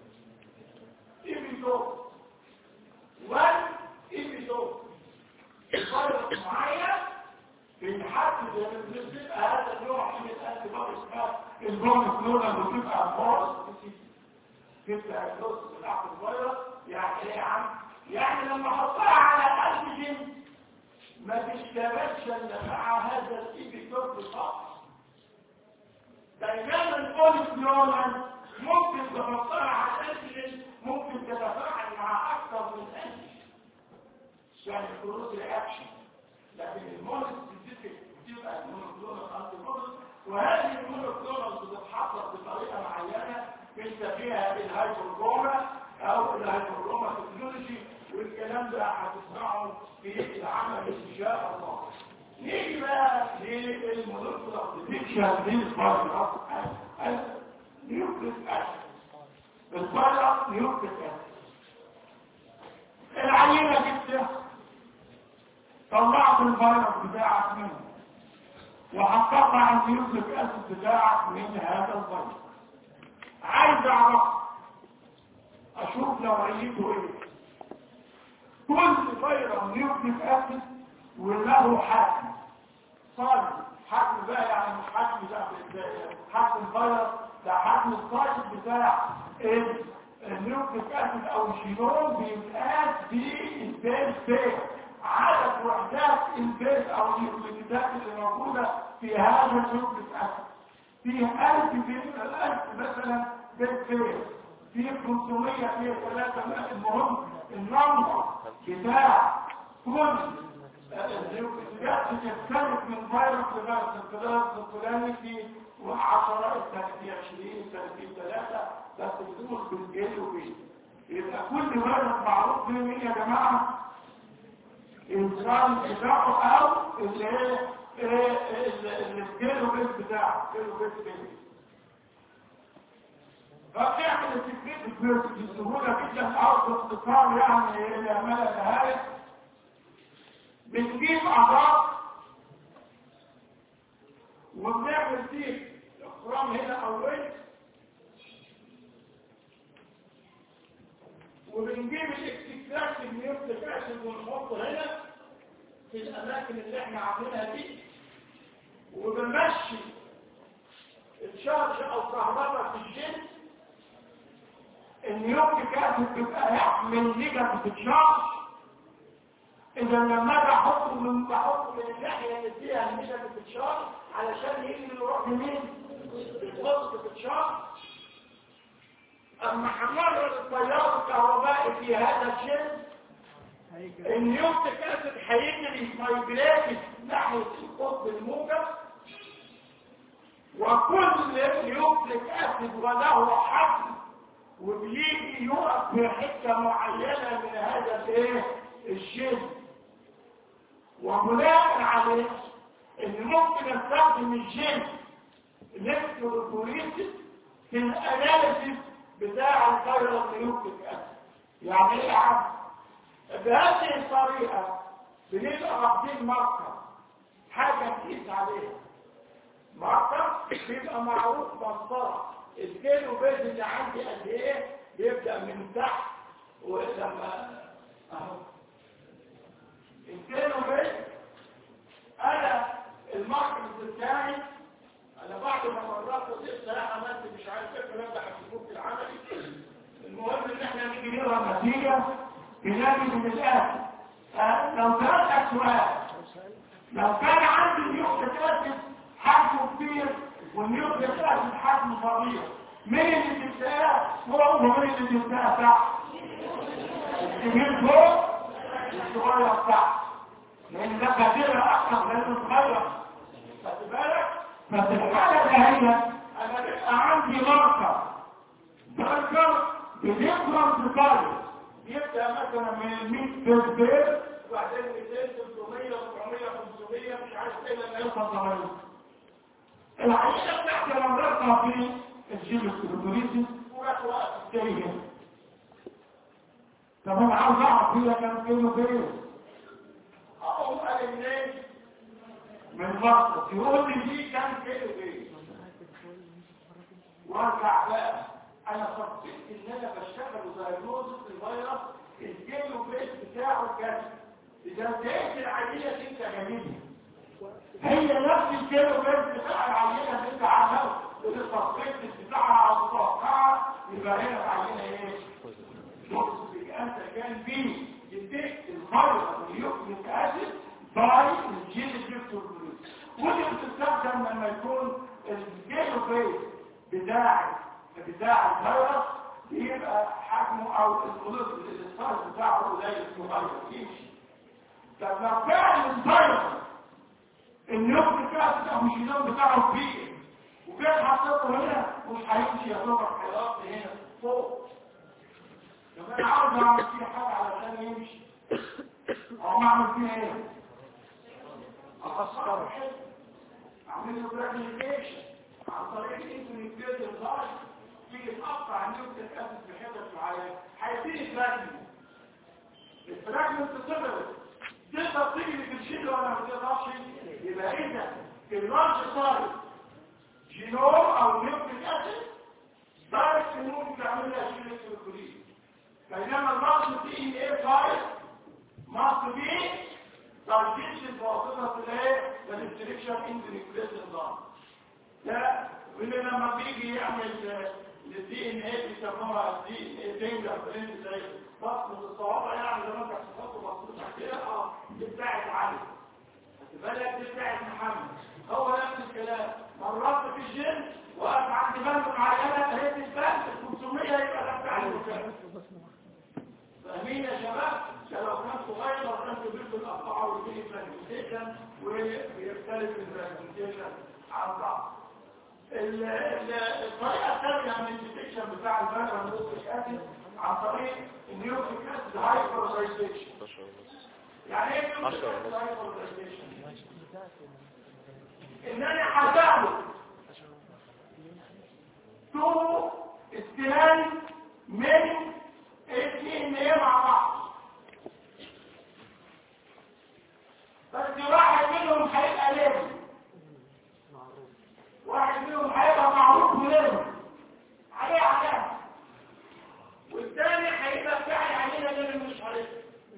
إبتوك وان إبتوك فارس معين بنحدد بالنسبة هذا النوع من الأنتي فارس الجمل كلها بتبقى فورس تبقى نص العقل الفيروس يعني ايه يا عم يعني لما احطها على انتيجين ما تشتغلش الا مع هذا الايبيتوب فقط بينما البوليكلونال ممكن تحطها على الانتيجين ممكن تتفاعل مع اكثر من انتيجين يعني كروز رياكشن لكن المونس سبيسيفيك بتبقى المونوكلونال انتي وهذه المونوكلونال بتتحقق بطريقه معينه بنسميها الهايبرجوما او الهايبرجوما تكنولوجي والكلام ده هتسمعه في العمل ان شاء الله نيجي بقى للمونوكلونال ديتكشن دي الفايروس نيوكليك اسيد الفيروس نيوكليك اسيد العينه دي طلعت الفيروس بتاعك منه وهتقطع النيوكليك اسيد بتاعك من هذا الفيروس عايز اعرف اشوف نوعيته ايه كل فيروس نيوكليك اسيد وله حجم صار حجم بقى يعني مش حجم ده حجم الفيروس ده حجم السايز بتاع النيوكليك اسيد او الجينوم بيتقاس بالبيز بيز عدد وحدات البيز او النيوكليكيدات اللي موجودة في هذا النيوكليك اسيد فيه 1000 بيز الألف مثلا بيز بيز فيه 500 فيه 3 المهم النمبر بتاع كل النيوكليكيدات بتختلف من فيروس لفيروس الفيروس الفلاني في 10 الثاني في 20 الثاني في 3 بس بدون بالجيل وبيه يبقى كل فيروس معروف فيه مين يا جماعه الانسان بتاعه او اللي هي الكيلو بيت بتاعه كيلو بيت بيت فبيعمل التكنيك بسهولة جدا او باختصار يعني العمالة نهاية بنجيب اعراض وبنعمل فيه الاخرام هنا اول وبنجيب الاكتشاف النيوكليك اسيد ونحطه هنا في الاماكن اللي احنا عاملينها دي وبنمشي الشارج او كهرباء في الجسم النيوكليك اسيد بيبقى يحمل نيجاتيف تشارج اذا لما اجي احطه من بحطه من الناحيه اللي فيها النيجاتيف تشارج علشان يجي يروح لمين؟ البوزيتيف تشارج اما حمرر التيار الكهربائي في هذا الجسم النيوكليك اسيد هيجري مايجريتد ناحيه القطب الموجب وكل نيوكليك اسيد وله حجم وبيجي يقف في حته معينه من هذا الايه الجسم وبناء عليه ان ممكن استخدم الجسم الكتروفوريسيس في الاناليسيس بتاع الفيروس نيوكليك اسيد يعني ايه يا عم بهذه الطريقه بنبقى واخدين ماركر حاجه نقيس عليها ماركر بيبقى معروف مسطره الكيلو بيز اللي عندي قد ايه بيبدا من تحت ولما اهو الكيلو بيز انا الماركر بتاعي انا بعد ما مرات وزيت عملت مش عارف ايه الكلام ده هتشوفوه في العملي المهم ان احنا نيجي نقرا النتيجه بنجد من الاخر أه لو سالتك سؤال لو كان عندي نيوكليك اسيد حجمه كبير والنيوكليك اسيد حجمه صغير مين اللي تبدأ فوق ومين اللي تبدأ تحت الكبير فوق والصغير تحت لان ده كثير اكثر لانه صغير خدت بالك ففي الحالة دهية انا بيبقى عندي ماركر ماركر بنفرم بقارب يبدأ مثلا من ال 100 بير وبعدين 200 300 400 500 مش عارف ايه لما يوصل 80 العينة بتاعتي لما رفع في الجيل الكترونيسي وراح وقت التاني هنا طب انا عاوز اعرف هي كان فين وفين اقوم قال منين من مصر يقول لي دي كان فين وفين وارجع بقى انا صدقت ان انا بشتغل دايجنوزس الفيروس الجيل وفين بتاعه كان اذا انتهيت العينه دي انت جميله هي نفس الكيلو بيت بتاع العينه اللي انت عاملها اللي التصفيق بتاعها او متوقعه يبقى هنا العينه ايه؟ بص انت كان فيه يديك الفيروس اليوكليك اسيد باي الجين الدكتور ودي بتستخدم لما يكون الكيلو بيت بتاع بتاع الفيروس يبقى حجمه او الخلوص السايز بتاعه قليل صغير يمشي طب لو كان الفيروس النيوكليك اسيد او الجينوم بتاعه كبير وكان حطيته هنا مش هيمشي يعتبر حيرات هنا فوق طب انا عاوز اعمل فيه حاجه علشان يمشي او اعمل فيها ايه اخسره اعمل له بريكليكيشن عن طريق الانترنت الضغط تيجي تقطع النيوكليك اسيد في حتت معينه هيديني فراجمنت الفراجمنت تقدر تقدر تجري في الشيء ولا ما تقدرش يبقى اذا اللارج سايز جينوم او نيوكليك اسيد دايركت ممكن تعمل لها شيء الكليه بينما اللارج دي ان ايه سايز ماست بي ترجيش البواسطه الايه للانستريكشن ان نيوكليس الضغط ده واللي لما بيجي يعمل للدي ان ايه بيسموها دي ان ايه فينجر برنت زي بصمه الصوابع يعني زي ما انت هتحط بصمتك كده اه دي بتاعت علي بالك دي بتاعت محمد هو نفس الكلام مرات في الجيم واقف عند بنك معينه هي تتبان 500 يبقى ده بتاع المكان فاهمين يا شباب ده لو كان صغير لو كان كبير بالقطاعه ويجي برزنتيشن ويختلف البرزنتيشن عن بعض الطريقه الثانيه من الديتكشن بتاع البنك النيوكليك اسيد عن طريق النيوكليك اسيد هايبرزيشن يعني ايه النيوكليك اسيد هايبرزيشن ان انا هزعله تو استلام من الاثنين ايه مع بعض بس واحد منهم هيبقى لازم واحد منهم هيبقى معروف ولازم عليه علامه والثاني هيبقى بتاعي علينا اللي مش عارف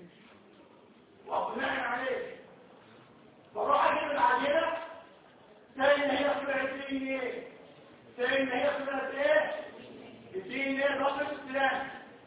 وبناء عليه بروح اجيب العينه زي ان هي طلعت دي ان ايه زي ان هي طلعت ايه الدي ان ايه رابط استلام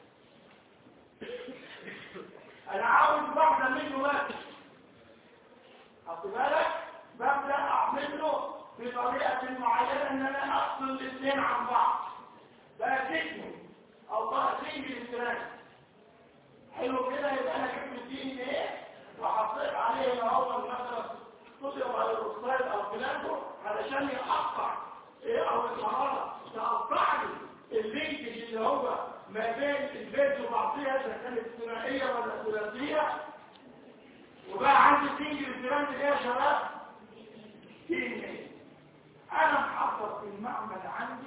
انا عاوز واحده منه بس خد بالك ببدا اعمل له بطريقه معينه ان انا افصل الاثنين عن بعض بقى تكمل او بقى تيجي الاستلام حلو كده يبقى انا جبت الدي ان ايه وحطيت عليه اللي هو مثلا صوديوم هيدروكسيد او كلامه علشان يقطع ايه او الحراره تقطع لي اللينكج اللي هو ما بين البيت وبعضيها اذا كانت ثنائيه ولا ثلاثيه وبقى عندي سنجل الكلام ده يا شباب دي ان ايه انا محضر في المعمل عندي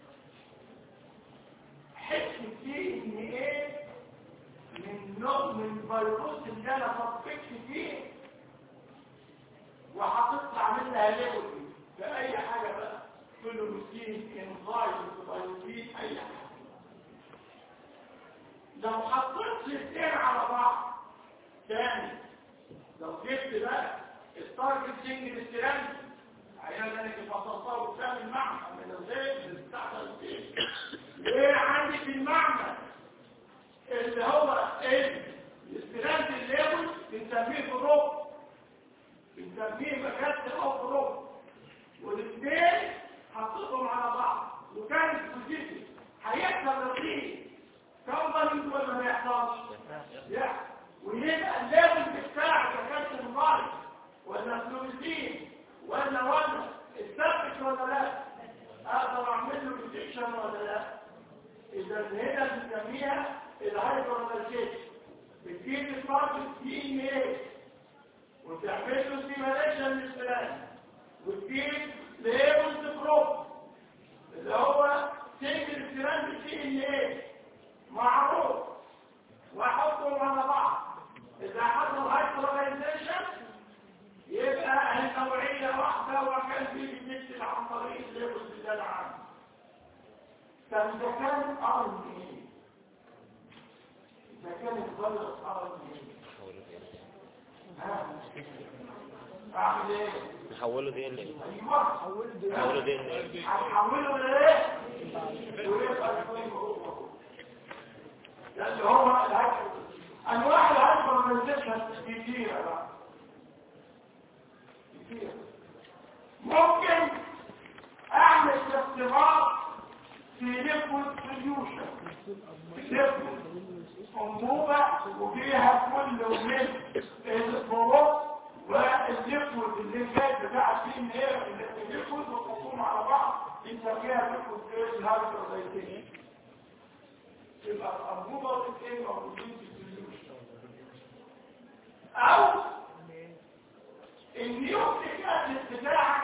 حته دي ان ايه من نوع من فيروس اللي انا فكرت فيه وهتطلع منها ليبل بأي حاجة بقى فلوروسين انزايم فيروسين أي حاجة لو حطيت الاثنين على بعض تاني لو جبت بقى التارجت سنجل السيران عيان ذلك الفصلصة وقدام المعنى من الزيت اللي بتاعت فيه ايه عندي في المعنى اللي هو ايه الاستلام الليبل بنسميه فروق بنسميه مكان او فروق والاثنين حطيتهم على بعض وكان السوسيس كويس ولا لا اقدر اعمل له ديتكشن ولا لا اذا هنا بنسميها الهايبرلايزيشن بتجيب الفرق دي ان ايه وتعمل له سيميليشن للبلان وتجيب ليبلز بروب اللي هو سنجل ستراند دي ان ايه معروف واحطهم على بعض اذا حصل هايبرلايزيشن يبقى النوعيه واحده وكان في بتنزل عن طريق الليبلز اللي انا عامله كان ده كان ار ان ايه ده كان الفيروس ار ان ايه ها اعمل ايه نحوله دي ان ايه ايوه نحوله دي ان ايه هنحوله لايه ويبقى الفيلم هو هو. ده اللي هو الهايبر انواع الهايبرلايزيشن كتيره بقى كتيره ممكن اعمل اختبار في ليكويد سوليوشن ليكويد انبوبه وفيها كل من الفروض والليكويد اللي جاي بتاع الدي ان ايه الليكويد وتحطهم على بعض نسميها ليكويد ايه الهايبرلايزيشن يبقى الانبوبه والاثنين موجودين في السوليوشن او النيوكليك اسيد بتاعك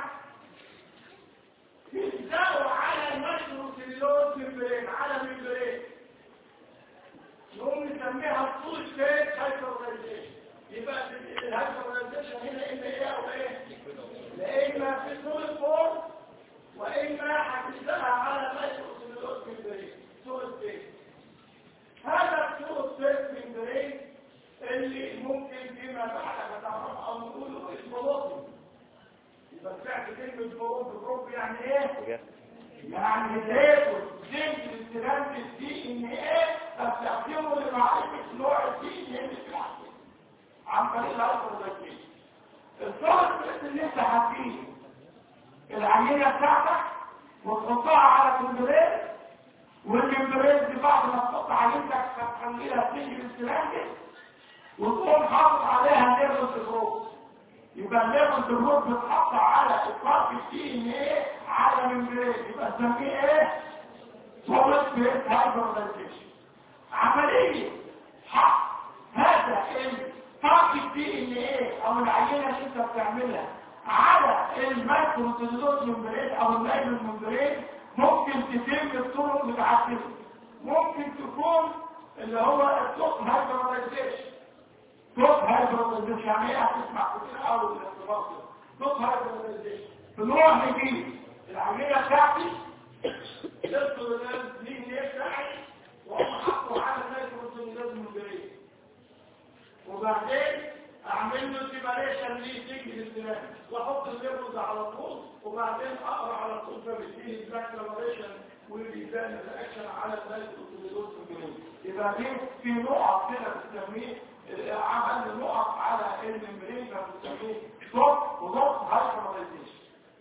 تلزقه على الميكروسيلوز ممبرين على ممبرين نقوم نسميها الطول فيت هايبرلايزيشن يبقى الهايبرلايزيشن هنا اما ايه او ايه لا اما في طول فور واما هتلزقها على الميكروسيلوز ممبرين طول فيت هذا الطول فيت ممبرين اللي ممكن فيما بعد نتعرف او نقوله اسمه بطن يبقى سمعت كلمه بروب بروب يعني ايه يعني ليكويد زنك الاستلام الدي ان ايه استخدمه لمعرفه نوع الدي ان ايه في العقل عن طريق الهايبرلايزيشن الصوت اللي انت هتجيبه العينه بتاعتك وتحطها على كمبريت والكمبريت دي بعد ما تحط عينتك هتخليها تيجي الاستلام وتقوم حاطط عليها ليبل الروب يبقى الليبل الروب بتحط على اطلاق الدي ان ايه على ممبرين يبقى نسميه ايه solid phase hybridization عمليه حق هذا الطاقة الدي ان ايه او العينه اللي انت بتعملها على الميكروسيلوز ممبرين او الليبل ممبرين ممكن تتم بطرق متعدده ممكن تكون اللي هو الصوت هايبرلايزيشن صوت هايبرلايزيشن يعني ايه هتسمع كتير قوي من الاختبار صوت هايبرلايزيشن بنروح نجيب العمليه بتاعتي يدخل الناس دي بتاعي واقوم حاطه على الميكروسيلوز ممبرين وبعدين اعمل له سيباريشن ليه تيجي للدماغ واحط الليبرز على طول وبعدين اقرا على طول فبالتالي الباكتيريشن والبيبان الاكشن على الميكروسيلوز ممبرين يبقى دي في نقط كده بنسميه عمل نقط على الممبرين فبنسميه ضغط وضغط هايبرلايزيشن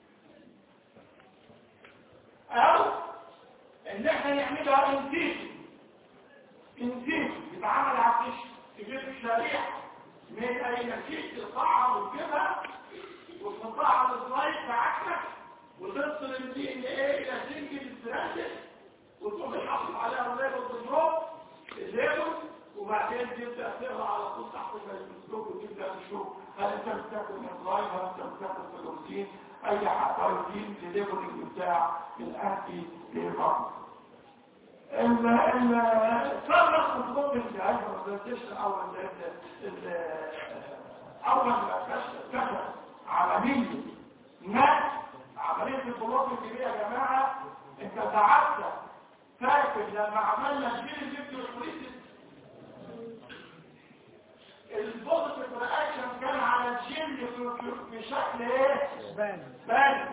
او ان احنا نعملها انتيجن انتيجن يتعمل على التيشن تجيب شريحه من اي نتيجه تقطعها وتجيبها وتحطها على السلايد بتاعتك وتفصل الدي ان ايه الى سنجل ستراندد وتقوم حاطط عليها الليبل دروب الليبل وبعدين تبدا تقرا على طول تحت الميكروسكوب وتبدا تشوف هل انت بتستخدم السلايد هل انت بتستخدم فلوروسين اي حاجه روتين لليبل بتاع الانتي للمرض الصرخ خطوط الهايبرلايزيشن او ال ال اول ما كشف عمليه نقل عمليه البلوك دي يا جماعه انت تعبت فاكر لما عملنا جيل الفيكتوريسيس البوزيتيف رياكشن كان على الجيل في شكل ايه؟ بان بان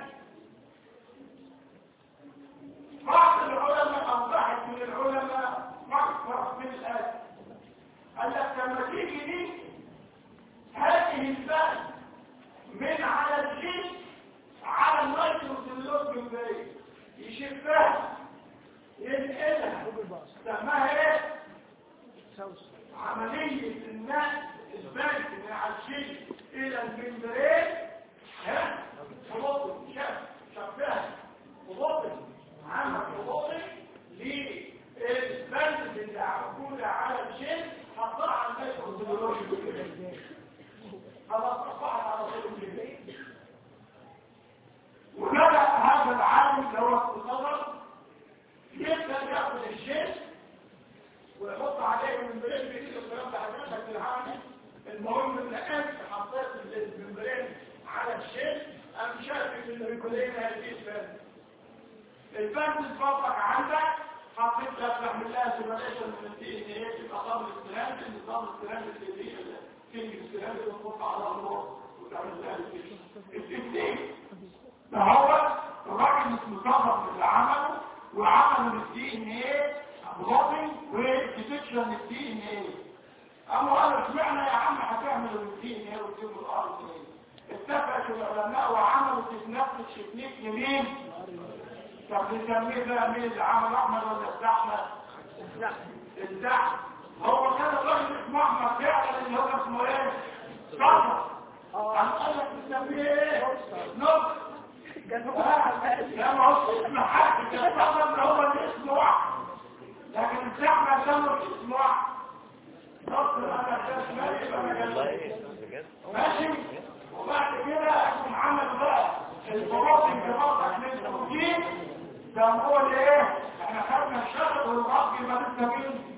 بعض العلماء او واحد من العلماء فكر في الآن قال لك لما تيجي دي هذه البان من على الجيل على الميكروسيلوز ممبرين يشفها ينقلها سماها ايه؟ سوس عملية النقل البنك من على الجيل الى الممبرين ها؟ خلاص شف شفها البند فوقك عندك حطيت لك تعمل لها سيميليشن من الدي ان ايه تبقى قبل الستراند النظام الستراند اللي هي كينج ستراند وتحط على الله وتعمل لها التكنيك ده هو الراجل اسمه صدق اللي عمله وعملوا الدي ان ايه بلوتنج وديتكشن الدي ان ايه قاموا قالوا اشمعنى يا عم هتعملوا الدي ان ايه وتجيبوا الار ان ايه اتفقت العلماء وعملوا نفس التكنيك لمين؟ طب نسميه بقى مين اللي عمل احمد ولا الزحمه؟ الزحمه هو كان الراجل اسمه احمد فعلا اللي هو اسمه ايه؟ صدق قام قال لك نسميه ايه؟ نص لا ما هو اسم حد كان صدق هو اللي اسمه واحد لكن الزحمه كانوا اسمه واحد نص انا كان ماشي بقى ماشي وبعد كده اكون عمل بقى البروتين كبرتك من البروتين ده هو اللي ايه احنا خدنا الشغل والغرب ما لسه مين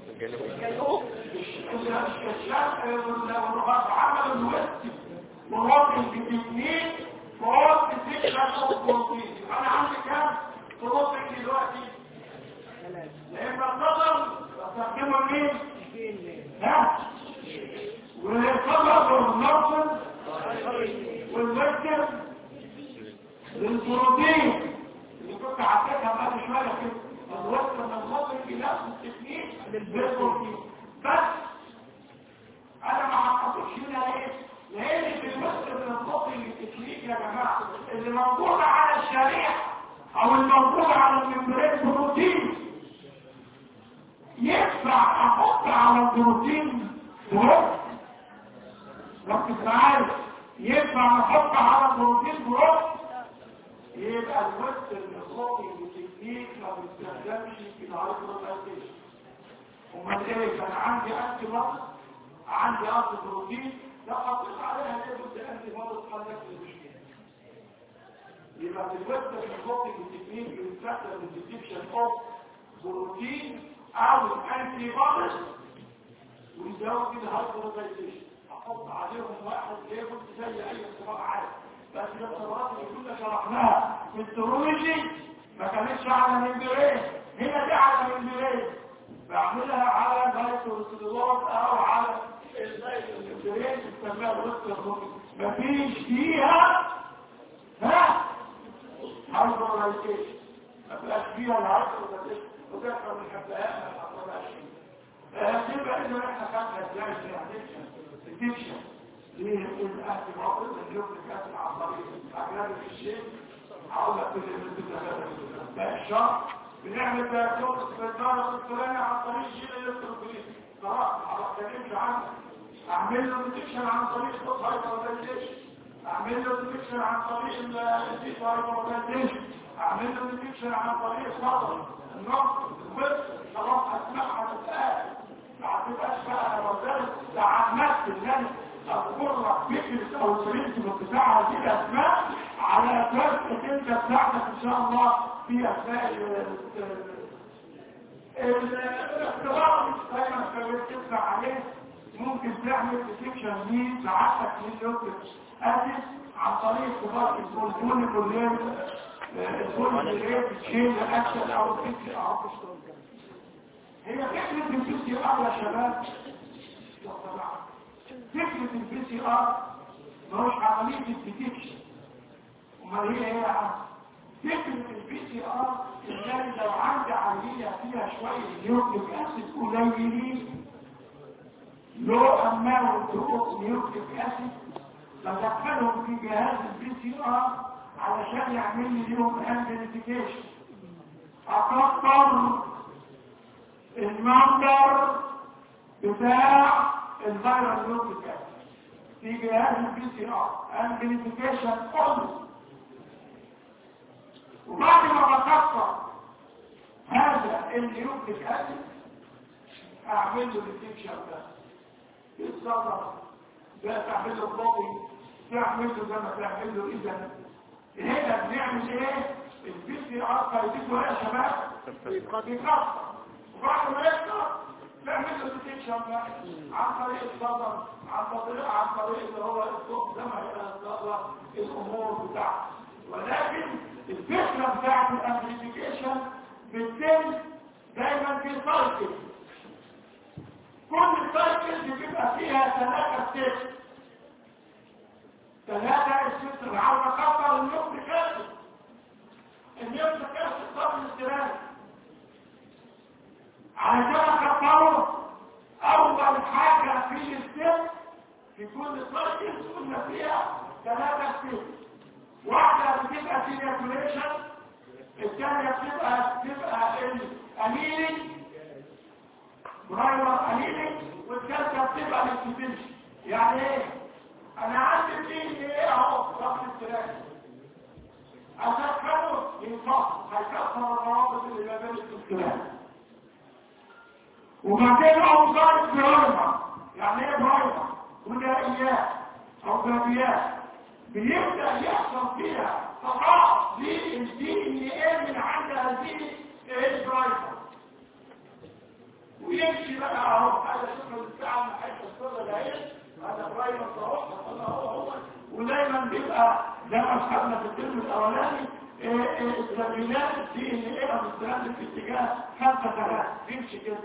الشغل والغرب عمل الوسط بروتين بتكنيك بروتين تكنيك بروتين انا عندي كام بروتين دلوقتي لما النظر بستخدمه مين ها والقدر والنظر والذكر للبروتين اللي كنت حكيتها بعد شويه كده الوزن من المصري في نفس التكنيك للبروتين بس انا ما حطيتش هنا ايه لان في الوزن من المصري للتكنيك يا جماعه اللي موجود على الشريحه او الموجود على الممبرين بروتين ينفع احط على البروتين بروتين ركز معايا ينفع نحط على البروتين بروتين يبقى الوقت النظامي بالتكنيك ما بيستخدمش في الهايدرولايزيشن امال ايه كان عندي انتي مصر عندي ارض بروتين لو حطيت عليها ليه بد انتي مصر تحلك المشكله يبقى في الوقت النظامي بالتكنيك بيستخدم الديتكشن اوف بروتين او الانتي مصر ويزود الهايدرولايزيشن احط عليهم واحد ليبل زي اي اختبار عادي بس الاختبارات اللي كنا شرحناها في الترولوجي ما كانتش على ممبرين هنا دي على ممبرين بعملها على بايتوسيدوات او على الممبرين تسميها الوسط الخطي مفيش فيها ها هايدرولايزيشن ما بقاش فيها الهايدرولايزيشن وتحصل من الحبايات ما تحصلهاش هتبقى انه احنا خدنا ازاي في الادكشن الادكشن للاعتبار اللي يمكن كاسم عن طريق اجنبي في الشيء هقول لك كل اللي ده الشهر بنعمل تاكل في الدارة الفلانية عن طريق جيل الالكتروبوليس خلاص ما بتكلمش عنه اعمل له ديتكشن عن طريق صوت هايبرلايزيشن اعمل له ديتكشن عن طريق الديت هايبرلايزيشن اعمل له ديتكشن عن طريق الصدر النقط الوسط خلاص اسمعها تتقال ما هتبقاش بقى انا وزارة تعمدت ان انا اذكر لك فكرة او البرنسبل بتاعها دي الاسماء على اساس انك انت تساعدك ان شاء الله في اثناء الاختبار دايما كنت تدفع عليه ممكن تعمل ديتكشن ليه سعادتك لليوتيوب اسس عن طريق اختبار البوليبول كليه البوليبول تشيل الاكشن او الفكر او هي فكرة البي سي ار يا شباب فكرة البي سي ار مش عملية الديتكشن امال هي ايه يا عم فكرة البي سي ار ان لو عندي عملية فيها شوية نيوكليك اسيد قليلين لو اماونت اوف نيوكليك اسيد بدخلهم في جهاز البي سي ار علشان يعمل لي ليهم امبليفيكيشن اكتر المنظر بتاع الفيروس نيوكليك اسيد في جهاز البي سي ار امبليفيكيشن اونلي وبعد ما بكسر هذا النيوكليك اسيد اعمل له ديتكشن ده الصدر ده تعمل له بلوكينج تعمل له زي ما تعمل له اذا هنا بنعمل ايه البي سي ار فايدته ايه يا شباب بيكسر وبعد ما يكسر تعمل له ديتكشن ده عن طريق الصدر عن طريق عن طريق اللي هو الصوت زي ما هي الامور بتاعته ولكن الفكرة بتاعت الامبليفيكيشن بتتم دايما في سايكل كل سايكل بيبقى فيها ثلاثة ستيبس ثلاثة ستيبس عاوز اكبر النقط كاسب النقط كاسب قبل الاستراد علشان اكبره اول حاجة في الستيب في كل سايكل قلنا فيها ثلاثة ستيبس واحدة بتبقى في ريجوليشن الثانية بتبقى بتبقى الانيلينج برايمر انيلينج والثالثة بتبقى الاكتيفيشن يعني ايه؟ انا عندي اثنين ايه اهو ضغط الثلاثة عشان كانوا ينفصل هيكسر الروابط اللي ما بين الثلاثة وبعدين اهو ضغط برايمر يعني ايه برايمر؟ ودائيات او بابيات بيبدأ يحصل فيها تضاعف للدي ان ايه من عند هذه الدرايفر ويمشي بقى اهو هذا شوف الساعه من حيث الصوره ده هذا درايفر اهو هو هو ودايما بيبقى زي ما اصحابنا في الترم الاولاني التمرينات دي ان ايه بتستند في اتجاه خمسه ثلاثه يمشي كده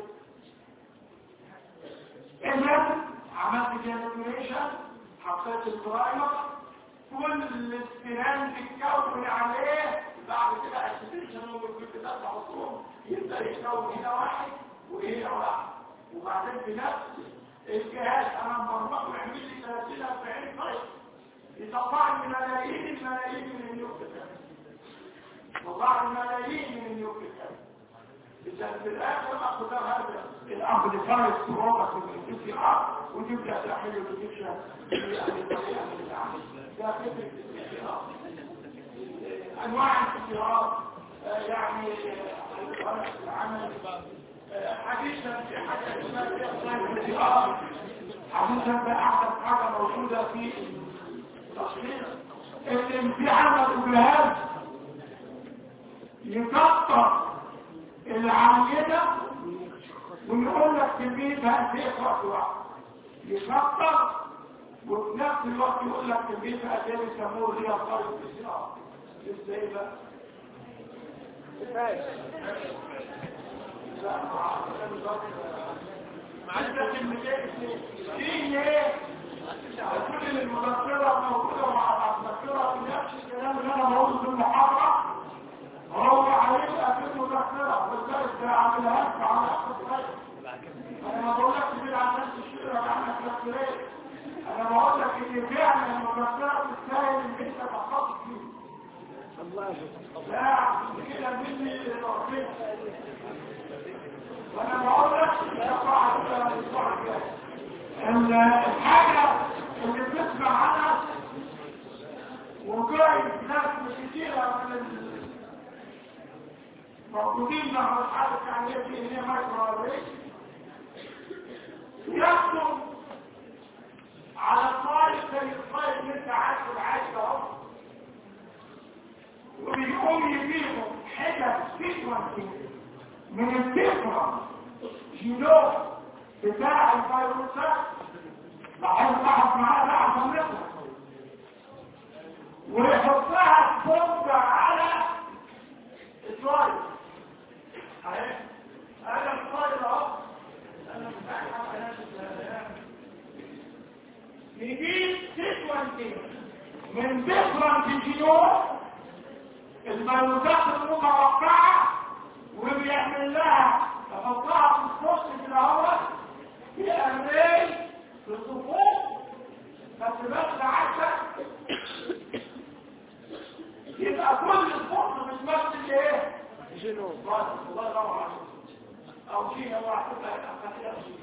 اذا عملت جنريشن حطيت الدرايفر كل السنان تتكون عليه بعد كده السنان والكل ده تعصوم يبدا يتكون هنا واحد وهنا واحد وبعدين في نفس الجهاز انا مرمط يعمل لي 30 40 طيب يطلع لي ملايين الملايين من النيوكليس طلع لي ملايين من النيوكليس اذا في الاخر اخذ هذا الاخذ فارس صعوبه في الانتسي ار وتبدا تعمل له ديكشن يعني طريقه من العمل ده فكره الاستشراق انواع الاستشراق يعني العمل حديثا في حاجه اسمها الاستشراق حديثا ده احسن حاجه موجوده في التصوير ان في عمل جهاز يكتر العمليه ويقول لك كميتها قد ايه في وقت واحد يكتر وفي نفس الوقت يقول لك كميتها قد ايه بيسموه هي فرق الاسراء ازاي بقى؟ لا معلش كلمتين دي ايه؟ كل المذكره موجوده مع المذكره في نفس الكلام اللي انا بقوله في المحاضره هو هيبقى في المذكره والدرس ده عاملها لك على اخر انا ما بقولكش كده عشان تشتري عنك تفكيرين انا بقول لك ان فعلا المذكره تستاهل ان انت تخطط فيه الله لا كده مني لربنا وانا بقول لك اقرا الاسبوع الجاي الحاجه اللي بتسمع عنها وجاي ناس كتيره من موجودين مع اصحاب التعليم اللي هي مايكروويف يحكم على الطالب زي الطالب اللي انت عارفه العايش اهو وبيقوم يجيبوا حتت سيكونسي من الديفرنس جينوم بتاع الفيروسات لاحظ لاحظ معاه ده عشان نفهم ويحطها بومبة على السلايد اهي انا السلايد اهو انا نجيب سيكونسي من ديفرنت جينوم الفيروسات المتوقعه وبيعمل لها تحطها في الصوص في الاول في امرين في صفوف بس بس عشان يبقى كل الصوص بتمثل ايه؟ جينوم الله يرحمه عليك او جينا واحد تبقى جينا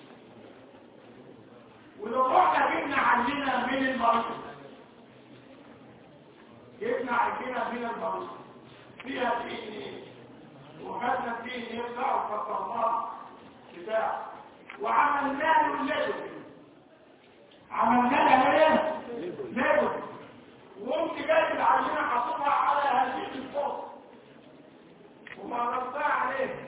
ولو رحنا جبنا عندنا من المريض جبنا عندنا من المريض فيها دي ايه وخدنا فيه يرجع وفطرناه بتاع وعملنا له الليل عملنا لها ايه؟ ليل وقمت جايب العينه حاططها على هذه الفوق ومررتها عليه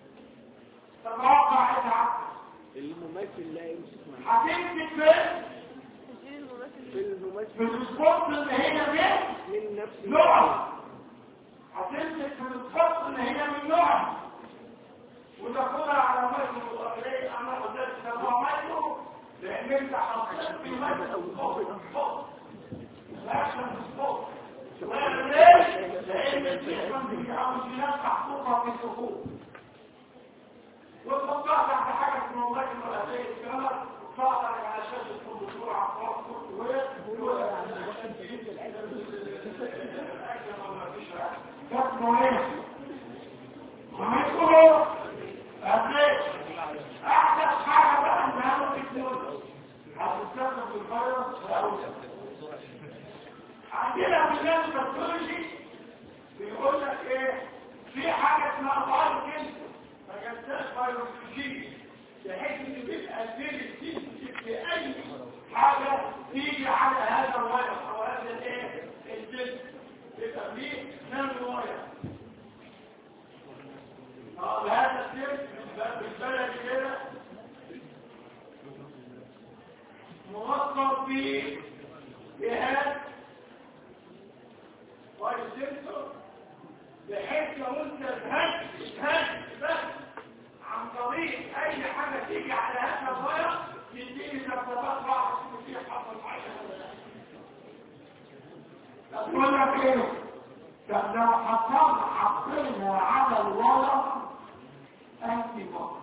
تتوقع اتعب الممثل لا يمسك معاه هتمسك فين؟ في الممثل في السبوت اللي هي دي من نفس نقط فتمسك في الخط ان هي من نوع وتاخدها على ميته ليه انا قدرت تبقى ميته لان انت حطيت في ميته فوق فوق الاكشن فوق وليش؟ لان الجسم بيعمل محطوطه في الصفوف وتحطها تحت حاجه في الموضوع الثلاثيه الكلام وتطلع على شاشه الدكتور عفاف اسمه ايه؟ ومثله أدريس أحدث حاجة بقى إن هذا التكنولوجي هتستخدم في الفيروس أو عندنا في الناس التكنولوجي بيقول لك إيه؟ في حاجة اسمها فايروس ما كانتش فيروسولوجي بحيث إن بيبقى فيه في أي حاجة تيجي على هذا الفيروس أو هذا الإيه؟ الجسم يبقى فيه نانو فيروس هذا السر بالبلد كده موصل في جهاز ويسنسور بحيث لو انت ذهبت ذهبت بس عن طريق اي حاجه تيجي على هذا الفيروس تديني ذبذبات بعض في حصل حاجه تقول لك ايه؟ طب لو حطينا حطينا على الورق انتي بوكس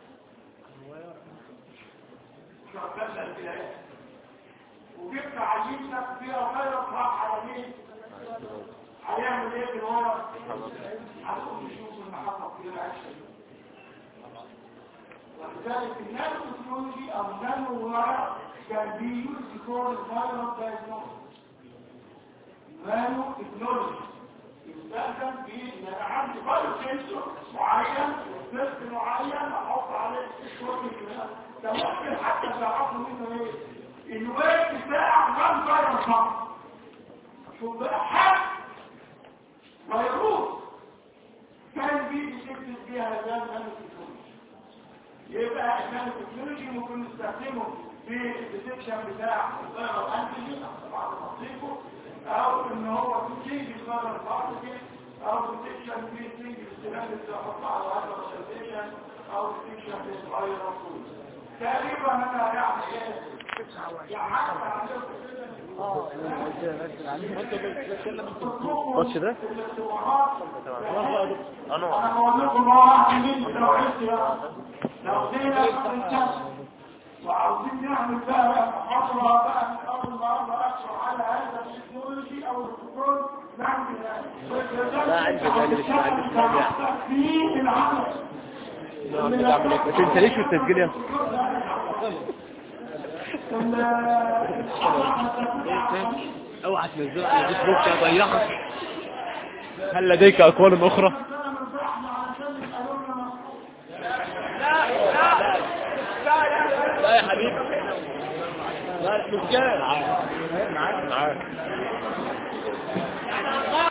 شغلنا البلاد وجبت عينتك فيها فيروس راح على مين؟ هيعمل ايه في الورق؟ هتقوم تشوف المحطة فيها عشرة ولذلك النانو تكنولوجي او النانو ورق كان بيوز فور الفيروس دايجنوستس نانو تكنولوجي يستخدم في ان انا عندي فايروس سنسور معين وسيرك معين احط عليه شويه ده ممكن حتى تعرفوا منه ايه الويب بتاع كام فايروس فقط شوف بقى حد فيروس كان بيجي يكتب فيها هذا النانو تكنولوجي يبقى النانو تكنولوجي ممكن نستخدمه في الديتكشن بتاع الفيروس انتيجين بعد تصنيفه او ان هو تيجي صار البارتي او تكشن في تيجي استلام تحط على هذا الشرطيشن او تكشن في صغير رسول تقريبا انا يعني ايه يعني الماتش ده انا بقول لكم ما واحد مني لو عشت لو جينا نكتشف وعاوزين نعمل بقى محاضرة بقى من أول مرة أكثر على هذا التكنولوجي أو الكنترول نعمل لا عندي ذلك ما عندي حاجة. في العمل بس انت ليش في التسجيل يا اوعى تنزله على فيسبوك يا ضيعك هل لديك اقوال اخرى لا يا حبيبي لا مش جاي معاك معاك